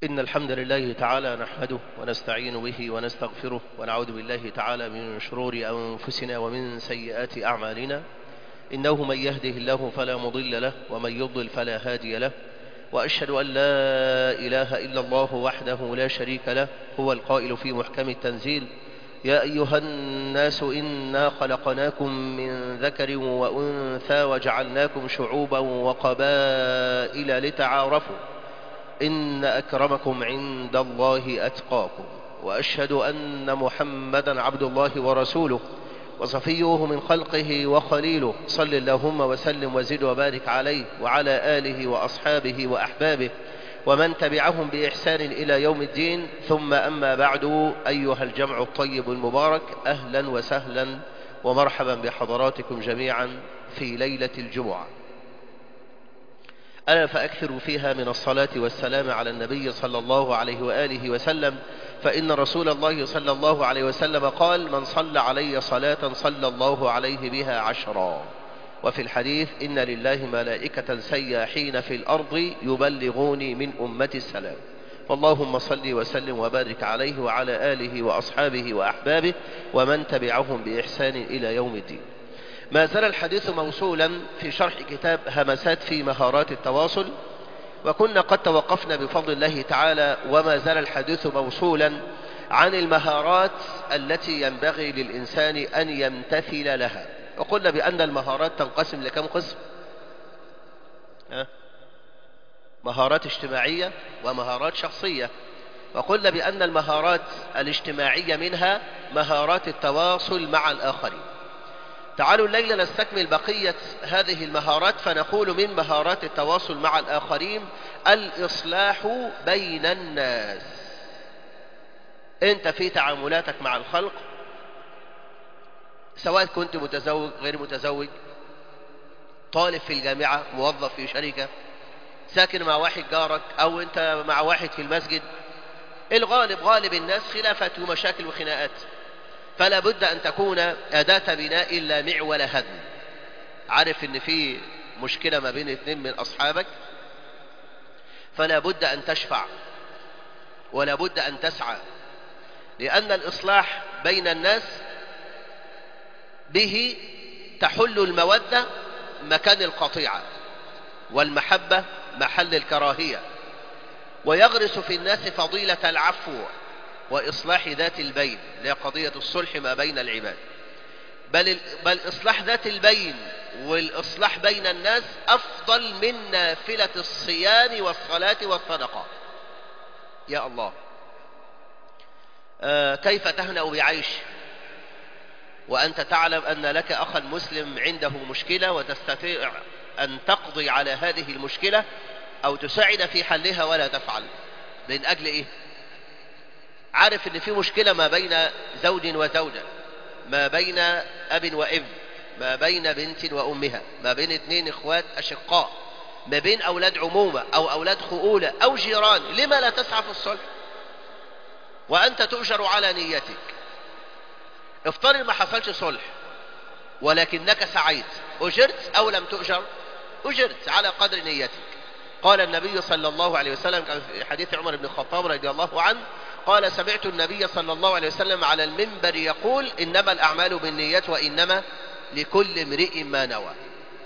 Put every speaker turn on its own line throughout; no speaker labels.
إن الحمد لله تعالى نحمده ونستعين به ونستغفره ونعوذ بالله تعالى من شرور أنفسنا ومن سيئات أعمالنا إنه من يهده الله فلا مضل له ومن يضلل فلا هادي له وأشهد أن لا إله إلا الله وحده لا شريك له هو القائل في محكم التنزيل يا أيها الناس إنا خلقناكم من ذكر وأنثى وجعلناكم شعوبا وقبائل لتعارفوا إن أكرمكم عند الله أتقاكم وأشهد أن محمدا عبد الله ورسوله وصفيه من خلقه وخليله صل اللهم وسلم وزد وبارك عليه وعلى آله وأصحابه وأحبابه ومن تبعهم بإحسان إلى يوم الدين ثم أما بعد أيها الجمع الطيب المبارك أهلا وسهلا ومرحبا بحضراتكم جميعا في ليلة الجمعة ألا فأكثروا فيها من الصلاة والسلام على النبي صلى الله عليه وآله وسلم فإن رسول الله صلى الله عليه وسلم قال من صلى علي صلاة صلى الله عليه بها عشرا وفي الحديث إن لله ملائكة سياحين في الأرض يبلغوني من أمة السلام فاللهم صل وسلم وبارك عليه وعلى آله وأصحابه وأحبابه ومن تبعهم بإحسان إلى يوم الدين ما زال الحديث موصولا في شرح كتاب همسات في مهارات التواصل وكنا قد توقفنا بفضل الله تعالى وما زال الحديث موصولا عن المهارات التي ينبغي للإنسان أن يمتثل لها وقلنا بأن المهارات تنقسم لكم قسم ها؟ مهارات اجتماعية ومهارات شخصية وقلنا بأن المهارات الاجتماعية منها مهارات التواصل مع الآخرين تعالوا الليلة نستكمل بقية هذه المهارات فنقول من مهارات التواصل مع الآخرين الإصلاح بين الناس أنت في تعاملاتك مع الخلق سواء كنت متزوج غير متزوج طالب في الجامعة موظف في شركة ساكن مع واحد جارك أو أنت مع واحد في المسجد الغالب غالب الناس خلافات ومشاكل وخناقات فلا بد أن تكون أداة بناء لا معول هدم عارف أن في مشكلة ما بين اثنين من أصحابك فلا بد أن تشفع ولا بد أن تسعى لأن الإصلاح بين الناس به تحل المودة مكان القطيعة والمحبة محل الكراهية ويغرس في الناس فضيلة العفو وإصلاح ذات البين اللي هي قضية الصلح ما بين العباد بل, بل إصلاح ذات البين والإصلاح بين الناس أفضل من نافلة الصيام والصلاة والصدقة يا الله آه كيف تهنأ بعيش وأنت تعلم أن لك أخا مسلم عنده مشكلة وتستطيع أن تقضي على هذه المشكلة أو تساعد في حلها ولا تفعل من أجل إيه عارف ان في مشكلة ما بين زوج وزوجة ما بين اب وابن ما بين بنت وامها ما بين اثنين اخوات اشقاء ما بين اولاد عمومة او اولاد خؤولة او جيران لما لا تسعى في الصلح وانت تؤجر على نيتك افترض ما حصلش صلح ولكنك سعيت اجرت او لم تؤجر اجرت على قدر نيتك قال النبي صلى الله عليه وسلم في حديث عمر بن الخطاب رضي الله عنه قال سمعت النبي صلى الله عليه وسلم على المنبر يقول إنما الأعمال بالنيات وإنما لكل امرئ ما نوى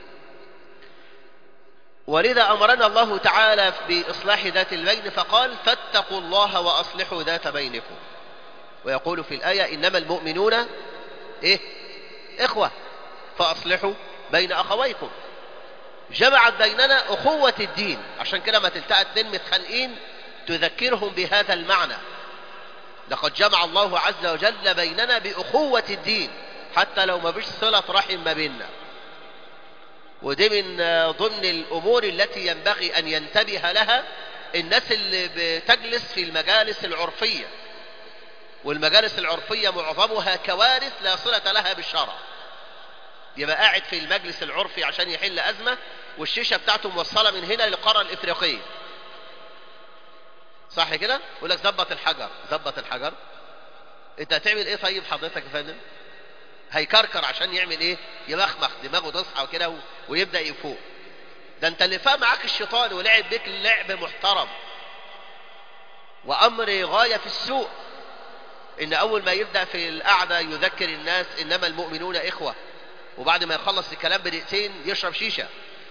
ولذا أمرنا الله تعالى بإصلاح ذات البين فقال فاتقوا الله وأصلحوا ذات بينكم ويقول في الآية إنما المؤمنون إيه إخوة فأصلحوا بين أخويكم جمعت بيننا أخوة الدين عشان كده ما تلتقى اتنين متخانقين تذكرهم بهذا المعنى لقد جمع الله عز وجل بيننا بأخوة الدين حتى لو ما فيش صلة رحم ما بيننا ودي من ضمن الأمور التي ينبغي أن ينتبه لها الناس اللي بتجلس في المجالس العرفية والمجالس العرفية معظمها كوارث لا صلة لها بالشرع يبقى قاعد في المجلس العرفي عشان يحل أزمة والشيشة بتاعته موصلة من هنا للقارة الإفريقية صح كده يقول لك ظبط الحجر ظبط الحجر انت هتعمل ايه طيب حضرتك يا فندم هيكركر عشان يعمل ايه يمخمخ دماغه تصحى وكده ويبدا يفوق ده انت اللي فاهم معاك الشيطان ولعب بيك لعب محترم وأمر غاية في السوء إن أول ما يبدأ في القعدة يذكر الناس إنما المؤمنون إخوة وبعد ما يخلص الكلام بدقيقتين يشرب شيشة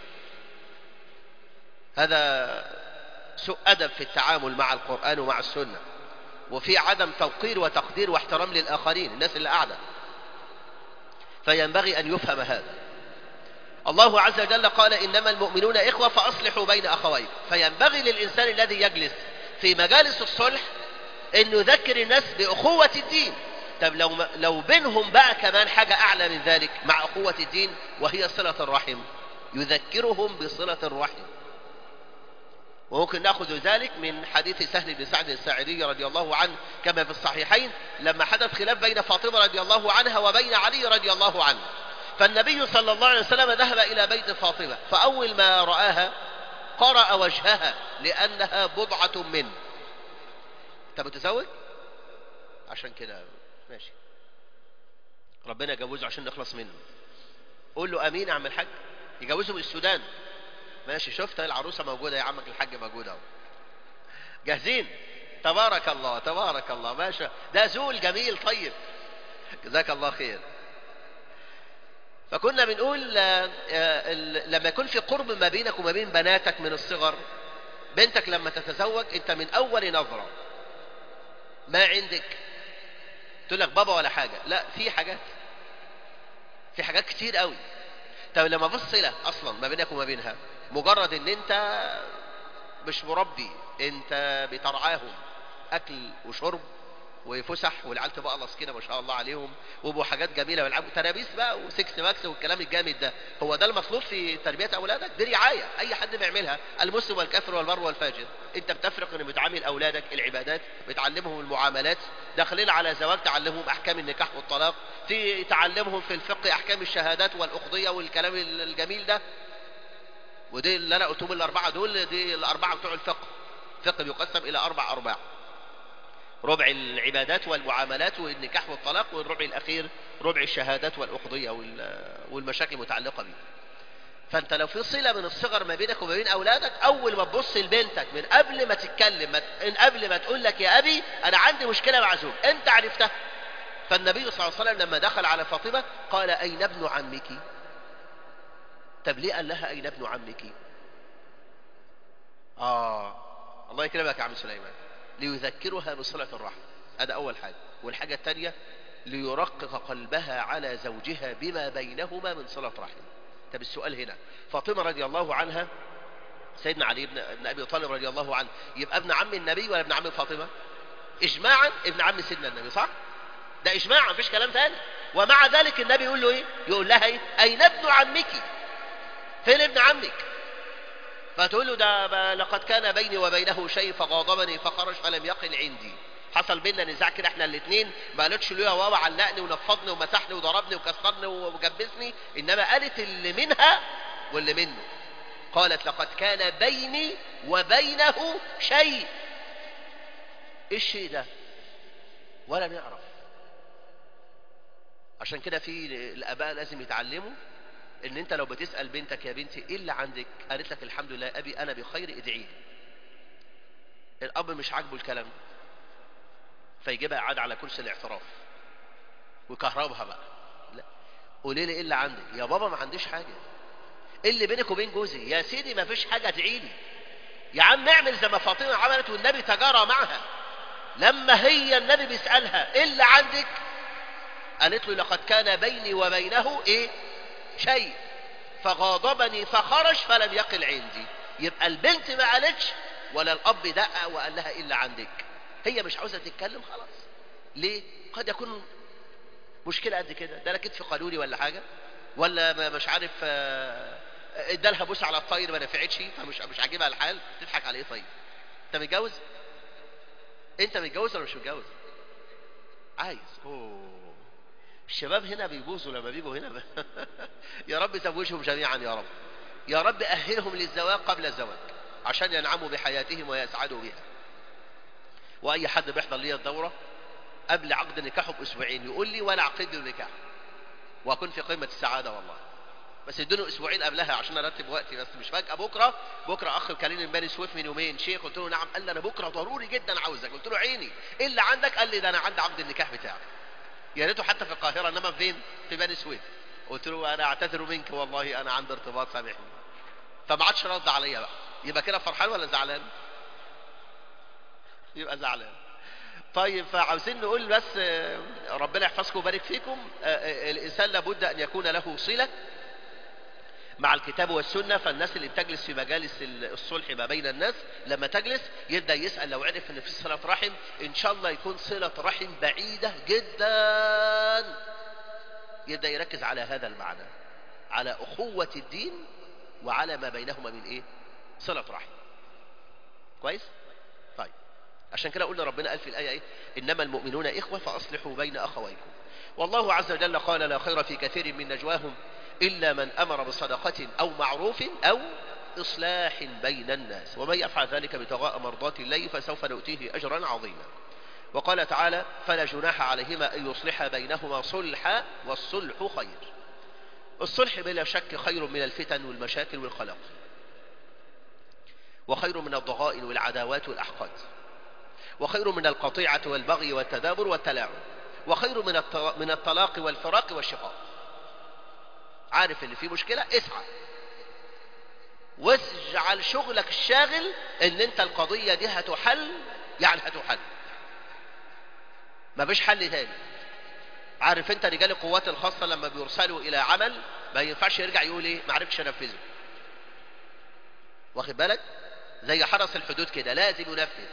هذا سوء أدب في التعامل مع القرآن ومع السنة وفي عدم توقير وتقدير واحترام للآخرين الناس اللي قاعدة فينبغي أن يفهم هذا الله عز وجل قال إنما المؤمنون إخوة فأصلحوا بين أخويكم فينبغي للإنسان الذي يجلس في مجالس الصلح أن يذكر الناس بأخوة الدين طب لو, لو بينهم بقى كمان حاجة أعلى من ذلك مع أخوة الدين وهي صلة الرحم يذكرهم بصلة الرحم وممكن نأخذ ذلك من حديث سهل بن سعد الساعدي رضي الله عنه كما في الصحيحين لما حدث خلاف بين فاطمة رضي الله عنها وبين علي رضي الله عنه فالنبي صلى الله عليه وسلم ذهب إلى بيت فاطمة فأول ما رآها قرأ وجهها لأنها بضعة منه أنت متزوج؟ عشان كده ماشي ربنا يجوزه عشان نخلص منه قول له أمين أعمل حاج يجوزه من السودان ماشي شفت العروسة موجودة يا عمك الحاج موجودة اهو جاهزين تبارك الله تبارك الله ماشي ده زول جميل طيب جزاك الله خير فكنا بنقول لما يكون في قرب ما بينك وما بين بناتك من الصغر بنتك لما تتزوج انت من اول نظرة ما عندك تقول لك بابا ولا حاجة لا في حاجات في حاجات كتير قوي طب لما في صلة اصلا ما بينك وما بينها مجرد ان انت مش مربي انت بترعاهم اكل وشرب وفسح والعيال تبقى الله كده ما شاء الله عليهم ويبقوا حاجات جميله ويلعبوا ترابيس بقى وسكس ماكس والكلام الجامد ده هو ده المطلوب في تربيه اولادك دي رعايه اي حد بيعملها المسلم والكافر والبر والفاجر انت بتفرق ان بتعامل اولادك العبادات بتعلمهم المعاملات داخلين على زواج تعلمهم احكام النكاح والطلاق في تعلمهم في الفقه احكام الشهادات والاقضيه والكلام الجميل ده ودي اللي انا قلتهم الاربعه دول دي الاربعه بتوع الفقه الفقه بيقسم الى اربع ارباع ربع العبادات والمعاملات والنكاح والطلاق والربع الأخير ربع الشهادات والأقضية والمشاكل المتعلقة به فأنت لو في صلة من الصغر ما بينك وما بين أولادك أول ما تبص لبنتك من قبل ما تتكلم من قبل ما تقول لك يا أبي أنا عندي مشكلة مع زوج أنت عرفتها فالنبي صلى الله عليه وسلم لما دخل على فاطمة قال أين ابن عمك طب ليه قال لها أين ابن عمك آه الله يكرمك يا عم سليمان ليذكرها بصلة الرحم هذا أول حاجة والحاجة الثانية ليرقق قلبها على زوجها بما بينهما من صلة رحم طب السؤال هنا فاطمة رضي الله عنها سيدنا علي بن, بن أبي طالب رضي الله عنه يبقى ابن عم النبي ولا ابن عم فاطمة إجماعا ابن عم سيدنا النبي صح ده إجماعا مفيش كلام ثاني ومع ذلك النبي يقول له إيه يقول لها إيه أين ابن عمك فين ابن عمك فتقول له ده لقد كان بيني وبينه شيء فغاضبني فخرج فلم يقل عندي حصل بيننا نزاع كده احنا الاثنين ما قالتش له يا بابا علقني ونفضني ومسحني وضربني وكسرني وجبسني انما قالت اللي منها واللي منه قالت لقد كان بيني وبينه شيء ايه الشيء ده ولا نعرف عشان كده في الاباء لازم يتعلموا ان انت لو بتسأل بنتك يا بنتي ايه اللي عندك قالت لك الحمد لله ابي انا بخير ادعي لي الاب مش عاجبه الكلام فيجيبها قاعد على كرسي الاعتراف ويكهربها بقى لا قولي لي ايه اللي عندك يا بابا ما عنديش حاجه ايه اللي بينك وبين جوزي يا سيدي ما فيش حاجه ادعي لي يا عم اعمل زي ما فاطمه عملت والنبي تجارى معها لما هي النبي بيسالها ايه اللي عندك قالت له لقد كان بيني وبينه ايه شيء فغاضبني فخرج فلم يقل عندي يبقى البنت ما قالتش ولا الاب دقق وقال لها ايه اللي عندك هي مش عاوزه تتكلم خلاص ليه قد يكون مشكله قد كده ده لا كتف قانوني ولا حاجه ولا مش عارف ادالها بوس على الطاير ما نفعتش فمش مش عاجبها الحال تضحك على ايه طيب انت متجوز انت متجوز ولا مش متجوز عايز اوه الشباب هنا بيبوظوا لما بيجوا هنا يا رب زوجهم جميعا يا رب يا رب أهلهم للزواج قبل الزواج عشان ينعموا بحياتهم ويسعدوا بها وأي حد بيحضر لي الدورة قبل عقد نكاحه بأسبوعين يقول لي وأنا عقد له نكاح وأكون في قمة السعادة والله بس ادوني اسبوعين قبلها عشان ارتب وقتي بس مش فجاه بكره بكره اخ كلمني من بني سويف من يومين شيخ قلت له نعم قال لي انا بكره ضروري جدا عاوزك قلت له عيني ايه اللي عندك قال لي ده انا عندي عقد النكاح بتاعك يا ريته حتى في القاهره انما فين في بني سويف قلت له انا اعتذر منك والله انا عندي ارتباط سامحني فما عادش رد عليا بقى يبقى كده فرحان ولا زعلان يبقى زعلان طيب فعاوزين نقول بس آه، ربنا يحفظكم ويبارك فيكم آه، آه، الانسان لابد ان يكون له صله مع الكتاب والسنة فالناس اللي بتجلس في مجالس الصلح ما بين الناس لما تجلس يبدأ يسأل لو عرف ان في صلة رحم ان شاء الله يكون صلة رحم بعيدة جدا يبدأ يركز على هذا المعنى على أخوة الدين وعلى ما بينهما من ايه صلة رحم كويس طيب عشان كده قلنا ربنا قال في الآية ايه إنما المؤمنون إخوة فأصلحوا بين أخويكم والله عز وجل قال لا خير في كثير من نجواهم إلا من أمر بصدقة أو معروف أو إصلاح بين الناس ومن يفعل ذلك ابتغاء مرضات الله فسوف نؤتيه أجرا عظيما وقال تعالى فلا جناح عليهما أن يصلح بينهما صلحا والصلح خير الصلح بلا شك خير من الفتن والمشاكل والخلاق وخير من الضغائن والعداوات والأحقاد وخير من القطيعة والبغي والتدابر والتلاعب وخير من الط- من الطلاق والفراق والشقاق عارف اللي فيه مشكلة اسعى واجعل شغلك الشاغل ان انت القضية دي هتحل يعني هتحل ما فيش حل تاني عارف انت رجال القوات الخاصة لما بيرسلوا الى عمل ما ينفعش يرجع يقول ايه ما عرفتش انفذه واخد بالك زي حرس الحدود كده لازم ينفذ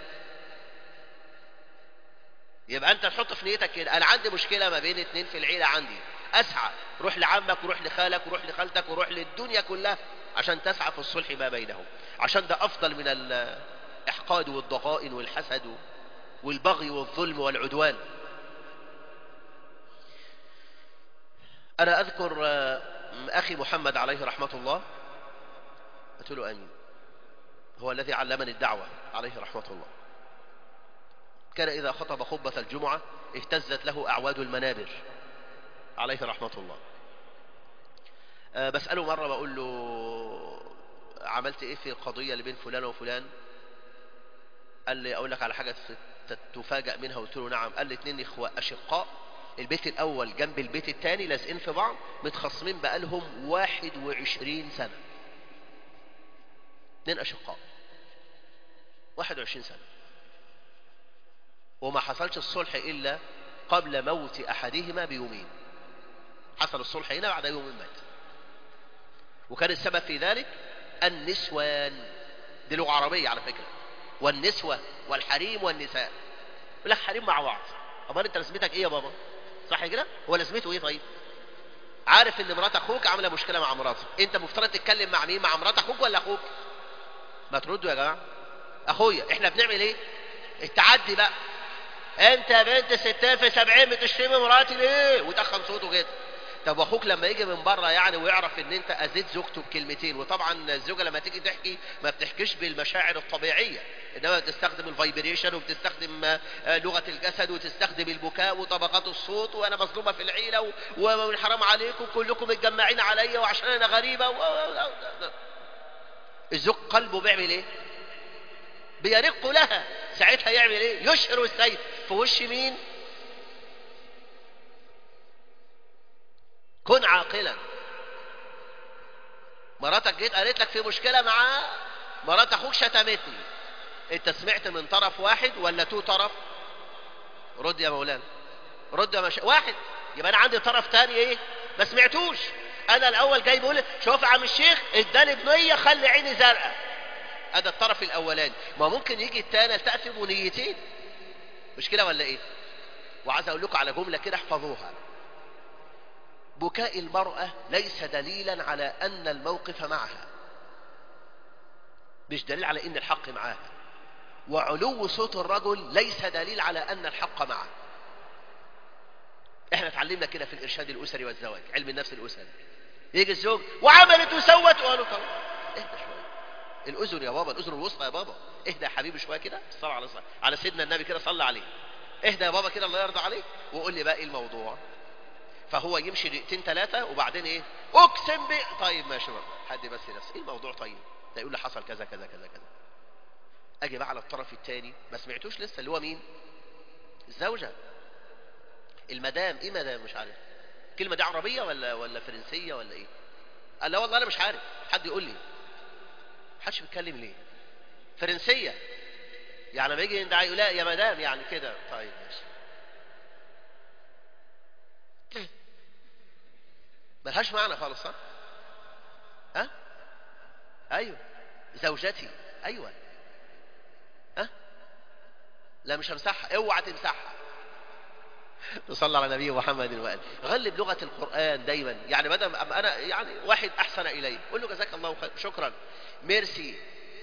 يبقى انت تحط في نيتك كده انا عندي مشكلة ما بين اتنين في العيلة عندي اسعى روح لعمك وروح لخالك وروح لخالتك وروح للدنيا كلها عشان تسعى في الصلح ما بينهم عشان ده افضل من الاحقاد والضغائن والحسد والبغي والظلم والعدوان انا اذكر آه، اخي محمد عليه رحمة الله قلت له امين هو الذي علمني الدعوة عليه رحمة الله كان إذا خطب خطبة الجمعة اهتزت له أعواد المنابر عليه رحمة الله أه بسأله مرة بقول له عملت ايه في القضية اللي بين فلان وفلان قال لي اقول لك على حاجة ت- تفاجأ منها قلت له نعم قال لي اتنين اخوة اشقاء البيت الاول جنب البيت التاني لازقين في بعض متخاصمين بقالهم واحد وعشرين سنة اتنين اشقاء واحد وعشرين سنة وما حصلش الصلح إلا قبل موت أحدهما بيومين حصل الصلح هنا بعد يوم مات وكان السبب في ذلك النسوان دي لغة عربية على فكرة والنسوة والحريم والنساء يقول لك حريم مع بعض أمال أنت لازمتك إيه يا بابا صح كده هو لازمته إيه طيب عارف ان مرات اخوك عامله مشكله مع مراته انت مفترض تتكلم مع مين مع مرات اخوك ولا اخوك ما تردوا يا جماعه اخويا احنا بنعمل ايه التعدي بقى انت يا بنت ستين في سبعين بتشتمي مراتي ليه وتخن صوته كده طب واخوك لما يجي من بره يعني ويعرف ان انت اذيت زوجته بكلمتين وطبعا الزوجه لما تيجي تحكي ما بتحكيش بالمشاعر الطبيعيه انما بتستخدم الفايبريشن وبتستخدم آه، لغه الجسد وتستخدم البكاء وطبقات الصوت وانا مظلومه في العيله و- ومن حرام عليكم كلكم متجمعين عليا وعشان انا غريبه و... و- و- الزوج قلبه بيعمل ايه بيرق لها ساعتها يعمل ايه يشهر السيف في وش مين كن عاقلا مراتك جيت قالت لك في مشكلة مع مرات اخوك شتمتني انت سمعت من طرف واحد ولا تو طرف رد يا مولانا رد يا مش... واحد يبقى انا عندي طرف تاني ايه ما سمعتوش انا الاول جاي بقول شوف يا عم الشيخ اداني بنيه خلي عيني زرقاء هذا الطرف الاولاني ما ممكن يجي التاني تأتي بنيتين مش كده ولا ايه وعايز اقول لكم على جملة كده احفظوها بكاء المرأة ليس دليلا على ان الموقف معها مش دليل على ان الحق معاها وعلو صوت الرجل ليس دليل على ان الحق معه احنا اتعلمنا كده في الارشاد الاسري والزواج علم النفس الاسري يجي الزوج وعملت وسوت وقالوا طب اهدى شويه الاذن يا بابا الاذن الوسطى يا بابا اهدى يا حبيبي شويه كده صل على صل. على سيدنا النبي كده صلى عليه اهدى يا بابا كده الله يرضى عليك وقول لي بقى ايه الموضوع فهو يمشي دقيقتين ثلاثة وبعدين ايه اقسم ب طيب ماشي بقى حد بس نفسه ايه الموضوع طيب ده يقول لي حصل كذا كذا كذا كذا اجي بقى على الطرف الثاني ما سمعتوش لسه اللي هو مين الزوجة المدام ايه مدام مش عارف الكلمة دي عربية ولا ولا فرنسية ولا ايه قال لا والله انا مش عارف حد يقول لي محدش بيتكلم ليه فرنسية يعني لما يجي يندعي يقول لا يا مدام يعني كده طيب ماشي ملهاش معنى خالص صح ها ايوه زوجتي ايوه ها لا مش همسحها اوعى تمسحها نصلي على نبي محمد وآله غلب لغة القرآن دايما يعني بدل ما أنا يعني واحد أحسن إليه قول له جزاك الله خير شكرا ميرسي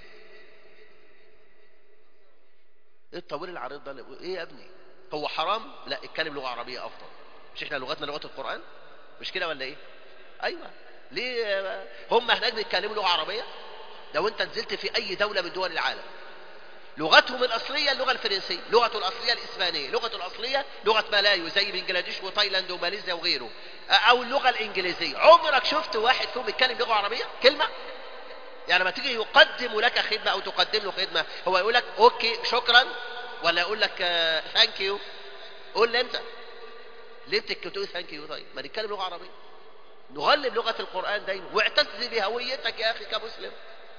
ايه الطويل العريض ده ايه يا ابني هو حرام لا اتكلم لغة عربية أفضل مش احنا لغتنا لغة القرآن مش كده ولا ايه ايوه ليه هم هناك بيتكلموا لغة عربية لو انت نزلت في اي دولة من دول العالم لغتهم الأصلية اللغة الفرنسية لغته الأصلية الإسبانية لغته الأصلية لغة ملايو زي بنجلاديش وتايلاند وماليزيا وغيره أو اللغة الإنجليزية عمرك شفت واحد فيهم بيتكلم لغة عربية كلمة يعني ما تيجي يقدم لك خدمة أو تقدم له خدمة هو يقول لك أوكي شكرا ولا يقول لك ثانك يو قول لي أنت ليه بتقول ثانك يو طيب ما نتكلم لغة عربية نغلب لغة القرآن دايما واعتز بهويتك يا أخي كمسلم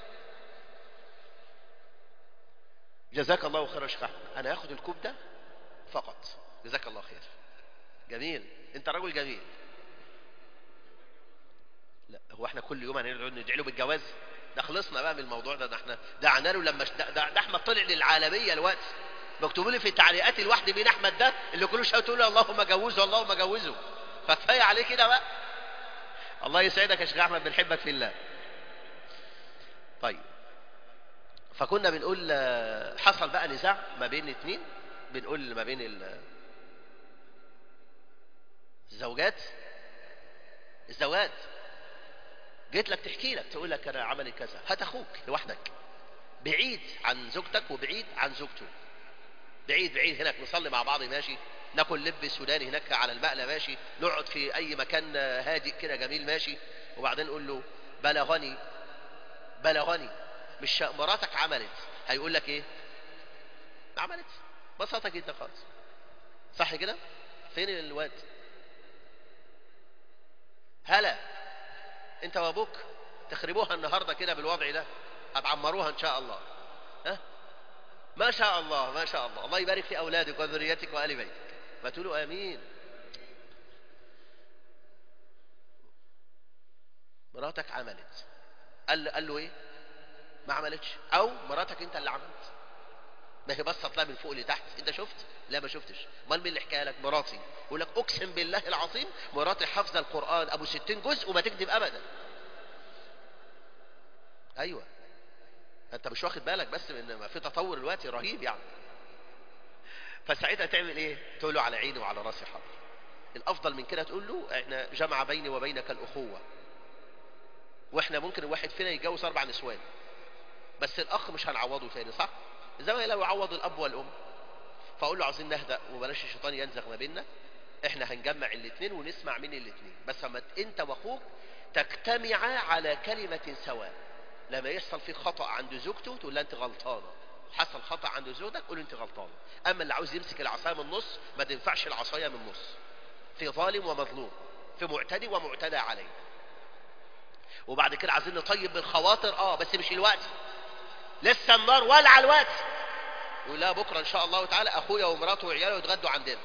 جزاك الله خير يا شيخ احمد انا هاخد الكوب ده فقط جزاك الله خير جميل انت رجل جميل لا هو احنا كل يوم هنقعد ندعي له بالجواز ده خلصنا بقى من الموضوع ده ده احنا دعنا له لما ده, ده, ده احمد طلع للعالميه الوقت مكتوب لي في التعليقات الواحد مين احمد ده اللي كل شويه تقول له اللهم جوزه اللهم جوزه فكفايه عليه كده بقى الله يسعدك يا شيخ احمد بنحبك في الله طيب فكنا بنقول حصل بقى نزاع ما بين اثنين بنقول ما بين الزوجات الزوجات جيت لك تحكي لك تقول لك انا عملي كذا هات اخوك لوحدك بعيد عن زوجتك وبعيد عن زوجته بعيد بعيد هناك نصلي مع بعض ماشي ناكل لب سوداني هناك على المقلة ماشي نقعد في اي مكان هادئ كده جميل ماشي وبعدين نقول له بلغني بلغني مش مراتك عملت هيقول لك ايه ما عملت بساطة جدا خالص صح كده فين الواد هلا انت وابوك تخربوها النهاردة كده بالوضع ده هتعمروها ان شاء الله ها ما شاء الله ما شاء الله الله يبارك في اولادك وذريتك وآل بيتك ما تقولوا امين مراتك عملت قال قال له ايه ما عملتش او مراتك انت اللي عملت ما هي بصت لها من فوق لتحت انت شفت لا ما شفتش امال مين اللي حكى لك مراتي يقول لك اقسم بالله العظيم مراتي حافظه القران ابو ستين جزء وما تكذب ابدا ايوه انت مش واخد بالك بس من ما في تطور دلوقتي رهيب يعني فساعتها تعمل ايه تقول له على عيني وعلى راسي حاضر الافضل من كده تقول له احنا جمع بيني وبينك الاخوه واحنا ممكن الواحد فينا يتجوز اربع نسوان بس الاخ مش هنعوضه تاني صح زي ما لو يعوض الاب والام فاقول له عايزين نهدأ وبلاش الشيطان ينزغ ما بيننا احنا هنجمع الاثنين ونسمع من الاثنين بس لما انت واخوك تجتمعا على كلمة سواء لما يحصل في خطأ عند زوجته تقول لها انت غلطانة حصل خطأ عند زوجتك قول انت غلطانة اما اللي عاوز يمسك العصاية من النص ما تنفعش العصاية من النص في ظالم ومظلوم في معتدي ومعتدى عليه وبعد كده عايزين نطيب بالخواطر اه بس مش الوقت لسه النار ولع الوقت يقول لها بكره ان شاء الله تعالى اخويا ومراته وعياله يتغدوا عندنا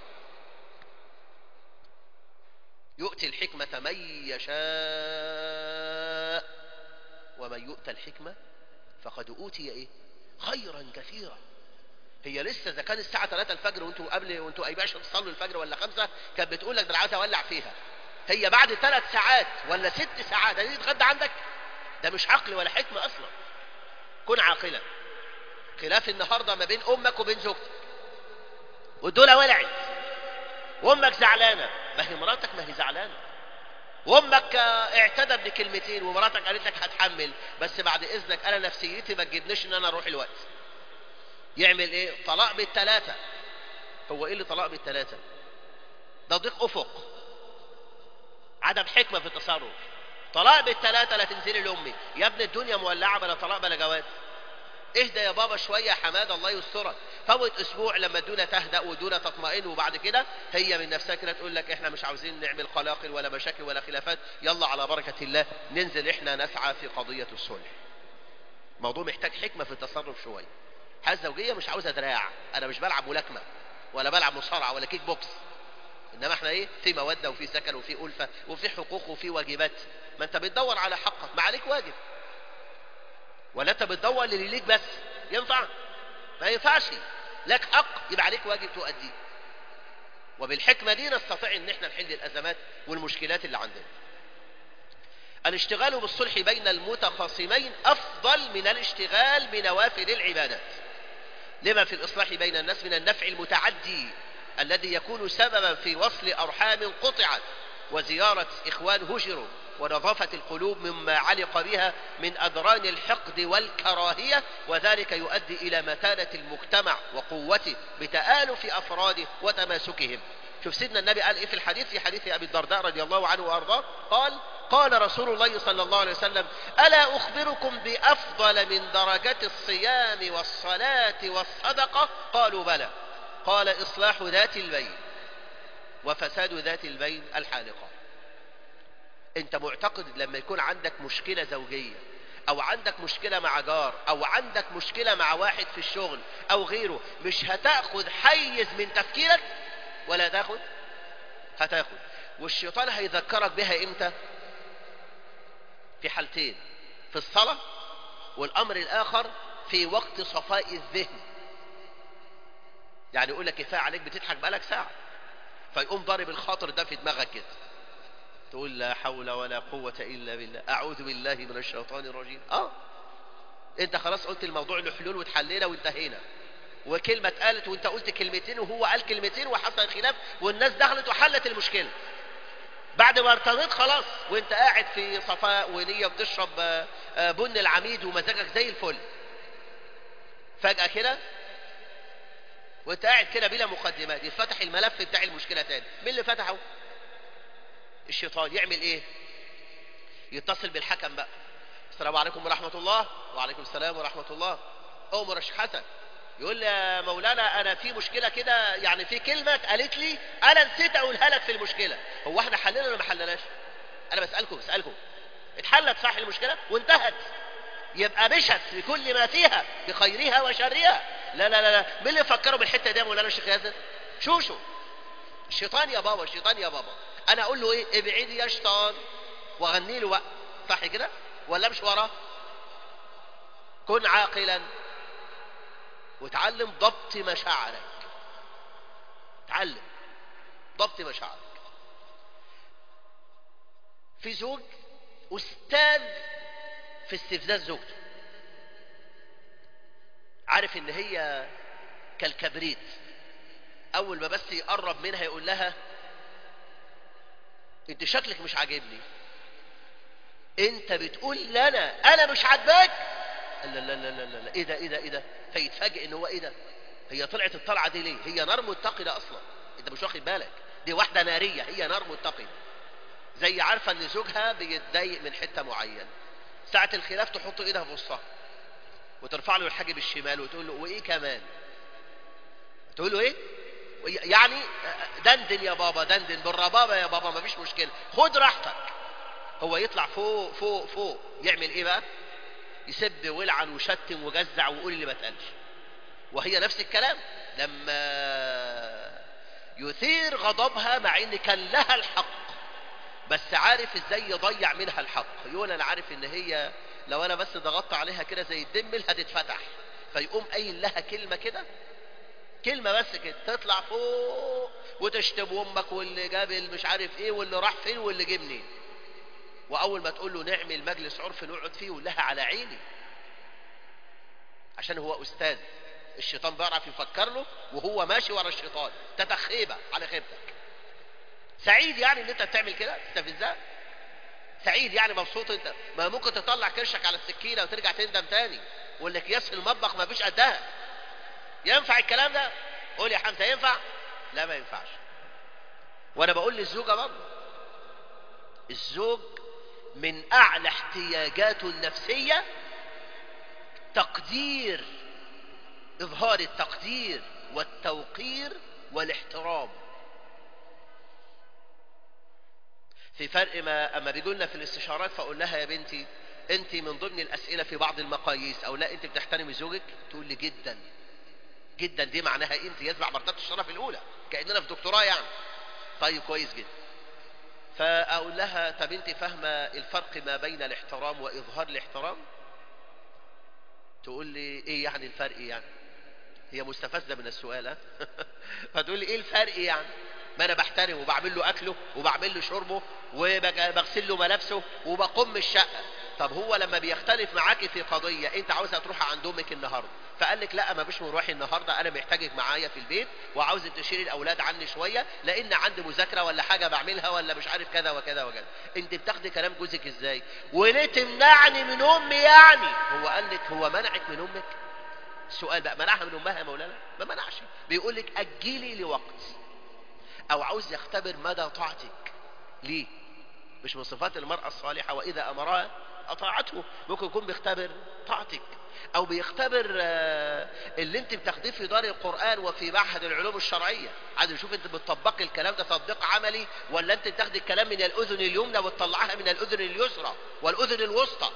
يؤتي الحكمة من يشاء ومن يؤتى الحكمة فقد أوتي إيه؟ خيرا كثيرا هي لسه إذا كان الساعة 3 الفجر وانتوا قبل وانتوا أي باشا تصلوا الفجر ولا خمسة كانت بتقول لك ده أنا عايز أولع فيها هي بعد ثلاث ساعات ولا ست ساعات هتيجي تتغدى عندك ده مش عقل ولا حكمة أصلا كن عاقلا خلاف النهاردة ما بين أمك وبين زوجتك والدولة ولعت وأمك زعلانة ما هي مراتك ما هي زعلانة وأمك اعتدى بكلمتين ومراتك قالت لك هتحمل بس بعد إذنك أنا نفسيتي ما تجيبنيش إن أنا أروح الوقت يعمل إيه طلاق بالثلاثة هو إيه اللي طلاق بالثلاثة ده ضيق أفق عدم حكمة في التصرف طلاق بالثلاثة لا تنزلي لأمي يا ابن الدنيا مولعة بلا طلاق بلا جواز اهدى يا بابا شوية يا حماد الله يسترك فوت اسبوع لما الدنيا تهدأ والدنيا تطمئن وبعد كده هي من نفسها كده تقول لك احنا مش عاوزين نعمل قلاقل ولا مشاكل ولا خلافات يلا على بركة الله ننزل احنا نسعى في قضية الصلح موضوع محتاج حكمة في التصرف شوية الحياة الزوجية مش عاوزة دراع انا مش بلعب ملاكمة ولا بلعب مصارعة ولا كيك بوكس انما احنا ايه في مودة وفي سكن وفي ألفة وفي حقوق وفي واجبات ما انت بتدور على حقك ما عليك واجب ولا انت بتدور للي ليك بس ينفع ما ينفعش لك حق يبقى عليك واجب تؤديه وبالحكمة دي نستطيع ان احنا نحل الازمات والمشكلات اللي عندنا الاشتغال بالصلح بين المتخاصمين افضل من الاشتغال بنوافل العبادات لما في الاصلاح بين الناس من النفع المتعدي الذي يكون سببا في وصل ارحام قطعت وزيارة اخوان هجروا ونظافة القلوب مما علق بها من أدران الحقد والكراهية وذلك يؤدي إلى متانة المجتمع وقوته بتآلف أفراده وتماسكهم شوف سيدنا النبي قال إيه في الحديث في حديث أبي الدرداء رضي الله عنه وأرضاه قال قال رسول الله صلى الله عليه وسلم ألا أخبركم بأفضل من درجات الصيام والصلاة والصدقة قالوا بلى قال إصلاح ذات البين وفساد ذات البين الحالقة انت معتقد لما يكون عندك مشكلة زوجية او عندك مشكلة مع جار او عندك مشكلة مع واحد في الشغل او غيره مش هتاخد حيز من تفكيرك ولا تاخد هتاخد والشيطان هيذكرك بها امتى في حالتين في الصلاة والامر الاخر في وقت صفاء الذهن يعني يقول لك كفاية عليك بتضحك بقالك ساعة فيقوم ضارب الخاطر ده في دماغك كده تقول لا حول ولا قوة إلا بالله أعوذ بالله من الشيطان الرجيم آه أنت خلاص قلت الموضوع له حلول وتحلينا وانتهينا وكلمة اتقالت وانت قلت كلمتين وهو قال كلمتين وحصل خلاف والناس دخلت وحلت المشكلة بعد ما ارتضيت خلاص وانت قاعد في صفاء ونية وبتشرب بن العميد ومزاجك زي الفل فجأة كده وانت قاعد كده بلا مقدمات يتفتح الملف بتاع المشكلة تاني مين اللي فتحه الشيطان يعمل ايه يتصل بالحكم بقى السلام عليكم ورحمة الله وعليكم السلام ورحمة الله أمر الشيخ حسن يقول لي يا مولانا أنا في مشكلة كده يعني في كلمة قالت لي أنا نسيت أقولها لك في المشكلة هو احنا حلنا ولا ما حلناش أنا بسألكم بسألكم اتحلت صح المشكلة وانتهت يبقى مشت بكل ما فيها بخيرها وشرها لا لا لا لا مين اللي فكروا بالحتة دي يا مولانا الشيخ ياسر شوشو الشيطان يا بابا الشيطان يا بابا انا اقول له ايه ابعدي يا شيطان واغني له بقى صح كده ولا مش وراه كن عاقلا وتعلم ضبط مشاعرك تعلم ضبط مشاعرك في زوج استاذ في استفزاز زوجته عارف ان هي كالكبريت اول ما بس يقرب منها يقول لها انت شكلك مش عاجبني انت بتقول لنا انا مش عاجباك لا لا لا لا لا ايه ده ايه ده ايه ده فيتفاجئ ان هو ايه ده هي طلعت الطلعه دي ليه هي نار متقده اصلا انت مش واخد بالك دي واحده ناريه هي نار متقده زي عارفه ان زوجها بيتضايق من حته معينه ساعه الخلاف تحط ايدها في وسطها وترفع له الحاجب الشمال وتقول له وايه كمان تقول له ايه يعني دندن يا بابا دندن بالربابة يا بابا مفيش مشكلة خد راحتك هو يطلع فوق فوق فوق يعمل ايه بقى يسب ويلعن وشتم وجزع ويقول اللي ما اتقالش وهي نفس الكلام لما يثير غضبها مع ان كان لها الحق بس عارف ازاي يضيع منها الحق يقول انا عارف ان هي لو انا بس ضغطت عليها كده زي الدمل هتتفتح فيقوم قايل لها كلمة كده كلمة بس كده تطلع فوق وتشتم امك واللي جاب مش عارف ايه واللي راح فين واللي جه منين واول ما تقول له نعمل مجلس عرف نقعد فيه يقول لها على عيني عشان هو استاذ الشيطان بيعرف يفكر له وهو ماشي ورا الشيطان تتخيبة على خيبتك سعيد يعني ان انت بتعمل كده تستفزها سعيد يعني مبسوط انت ما ممكن تطلع كرشك على السكينة وترجع تندم تاني ولا اكياس في المطبخ ما فيش قدها ينفع الكلام ده قول يا حمزة ينفع لا ما ينفعش وانا بقول للزوجة برضه الزوج من اعلى احتياجاته النفسية تقدير اظهار التقدير والتوقير والاحترام في فرق ما اما بيجوا لنا في الاستشارات فاقول لها يا بنتي انت من ضمن الاسئله في بعض المقاييس او لا انت بتحترمي زوجك تقول لي جدا جدا دي معناها إيه؟ انت يتبع مرتبه الشرف الاولى كاننا في دكتوراه يعني طيب كويس جدا فاقول لها طب انت فاهمه الفرق ما بين الاحترام واظهار الاحترام تقول لي ايه يعني الفرق يعني هي مستفزه من السؤال ها؟ فتقول لي ايه الفرق يعني ما انا بحترمه وبعمل له اكله وبعمل له شربه وبغسل له ملابسه وبقوم الشقه طب هو لما بيختلف معاكي في قضيه انت عاوزها تروح عند امك النهارده فقال لك لا ما فيش مروحي النهارده انا محتاجك معايا في البيت وعاوزك تشيلي الاولاد عني شويه لان عندي مذاكره ولا حاجه بعملها ولا مش عارف كذا وكذا وكذا انت بتاخدي كلام جوزك ازاي وليه تمنعني من امي يعني هو قال لك هو منعك من امك السؤال بقى منعها من امها يا مولانا ما منعش بيقول لك اجلي لوقت او عاوز يختبر مدى طاعتك ليه مش من صفات المرأة الصالحة وإذا أمرها أطاعته ممكن يكون بيختبر طاعتك أو بيختبر اللي أنت بتاخديه في دار القرآن وفي معهد العلوم الشرعية عايز يشوف أنت بتطبقي الكلام ده تطبيق عملي ولا أنت بتاخدي الكلام من الأذن اليمنى وتطلعها من الأذن اليسرى والأذن الوسطى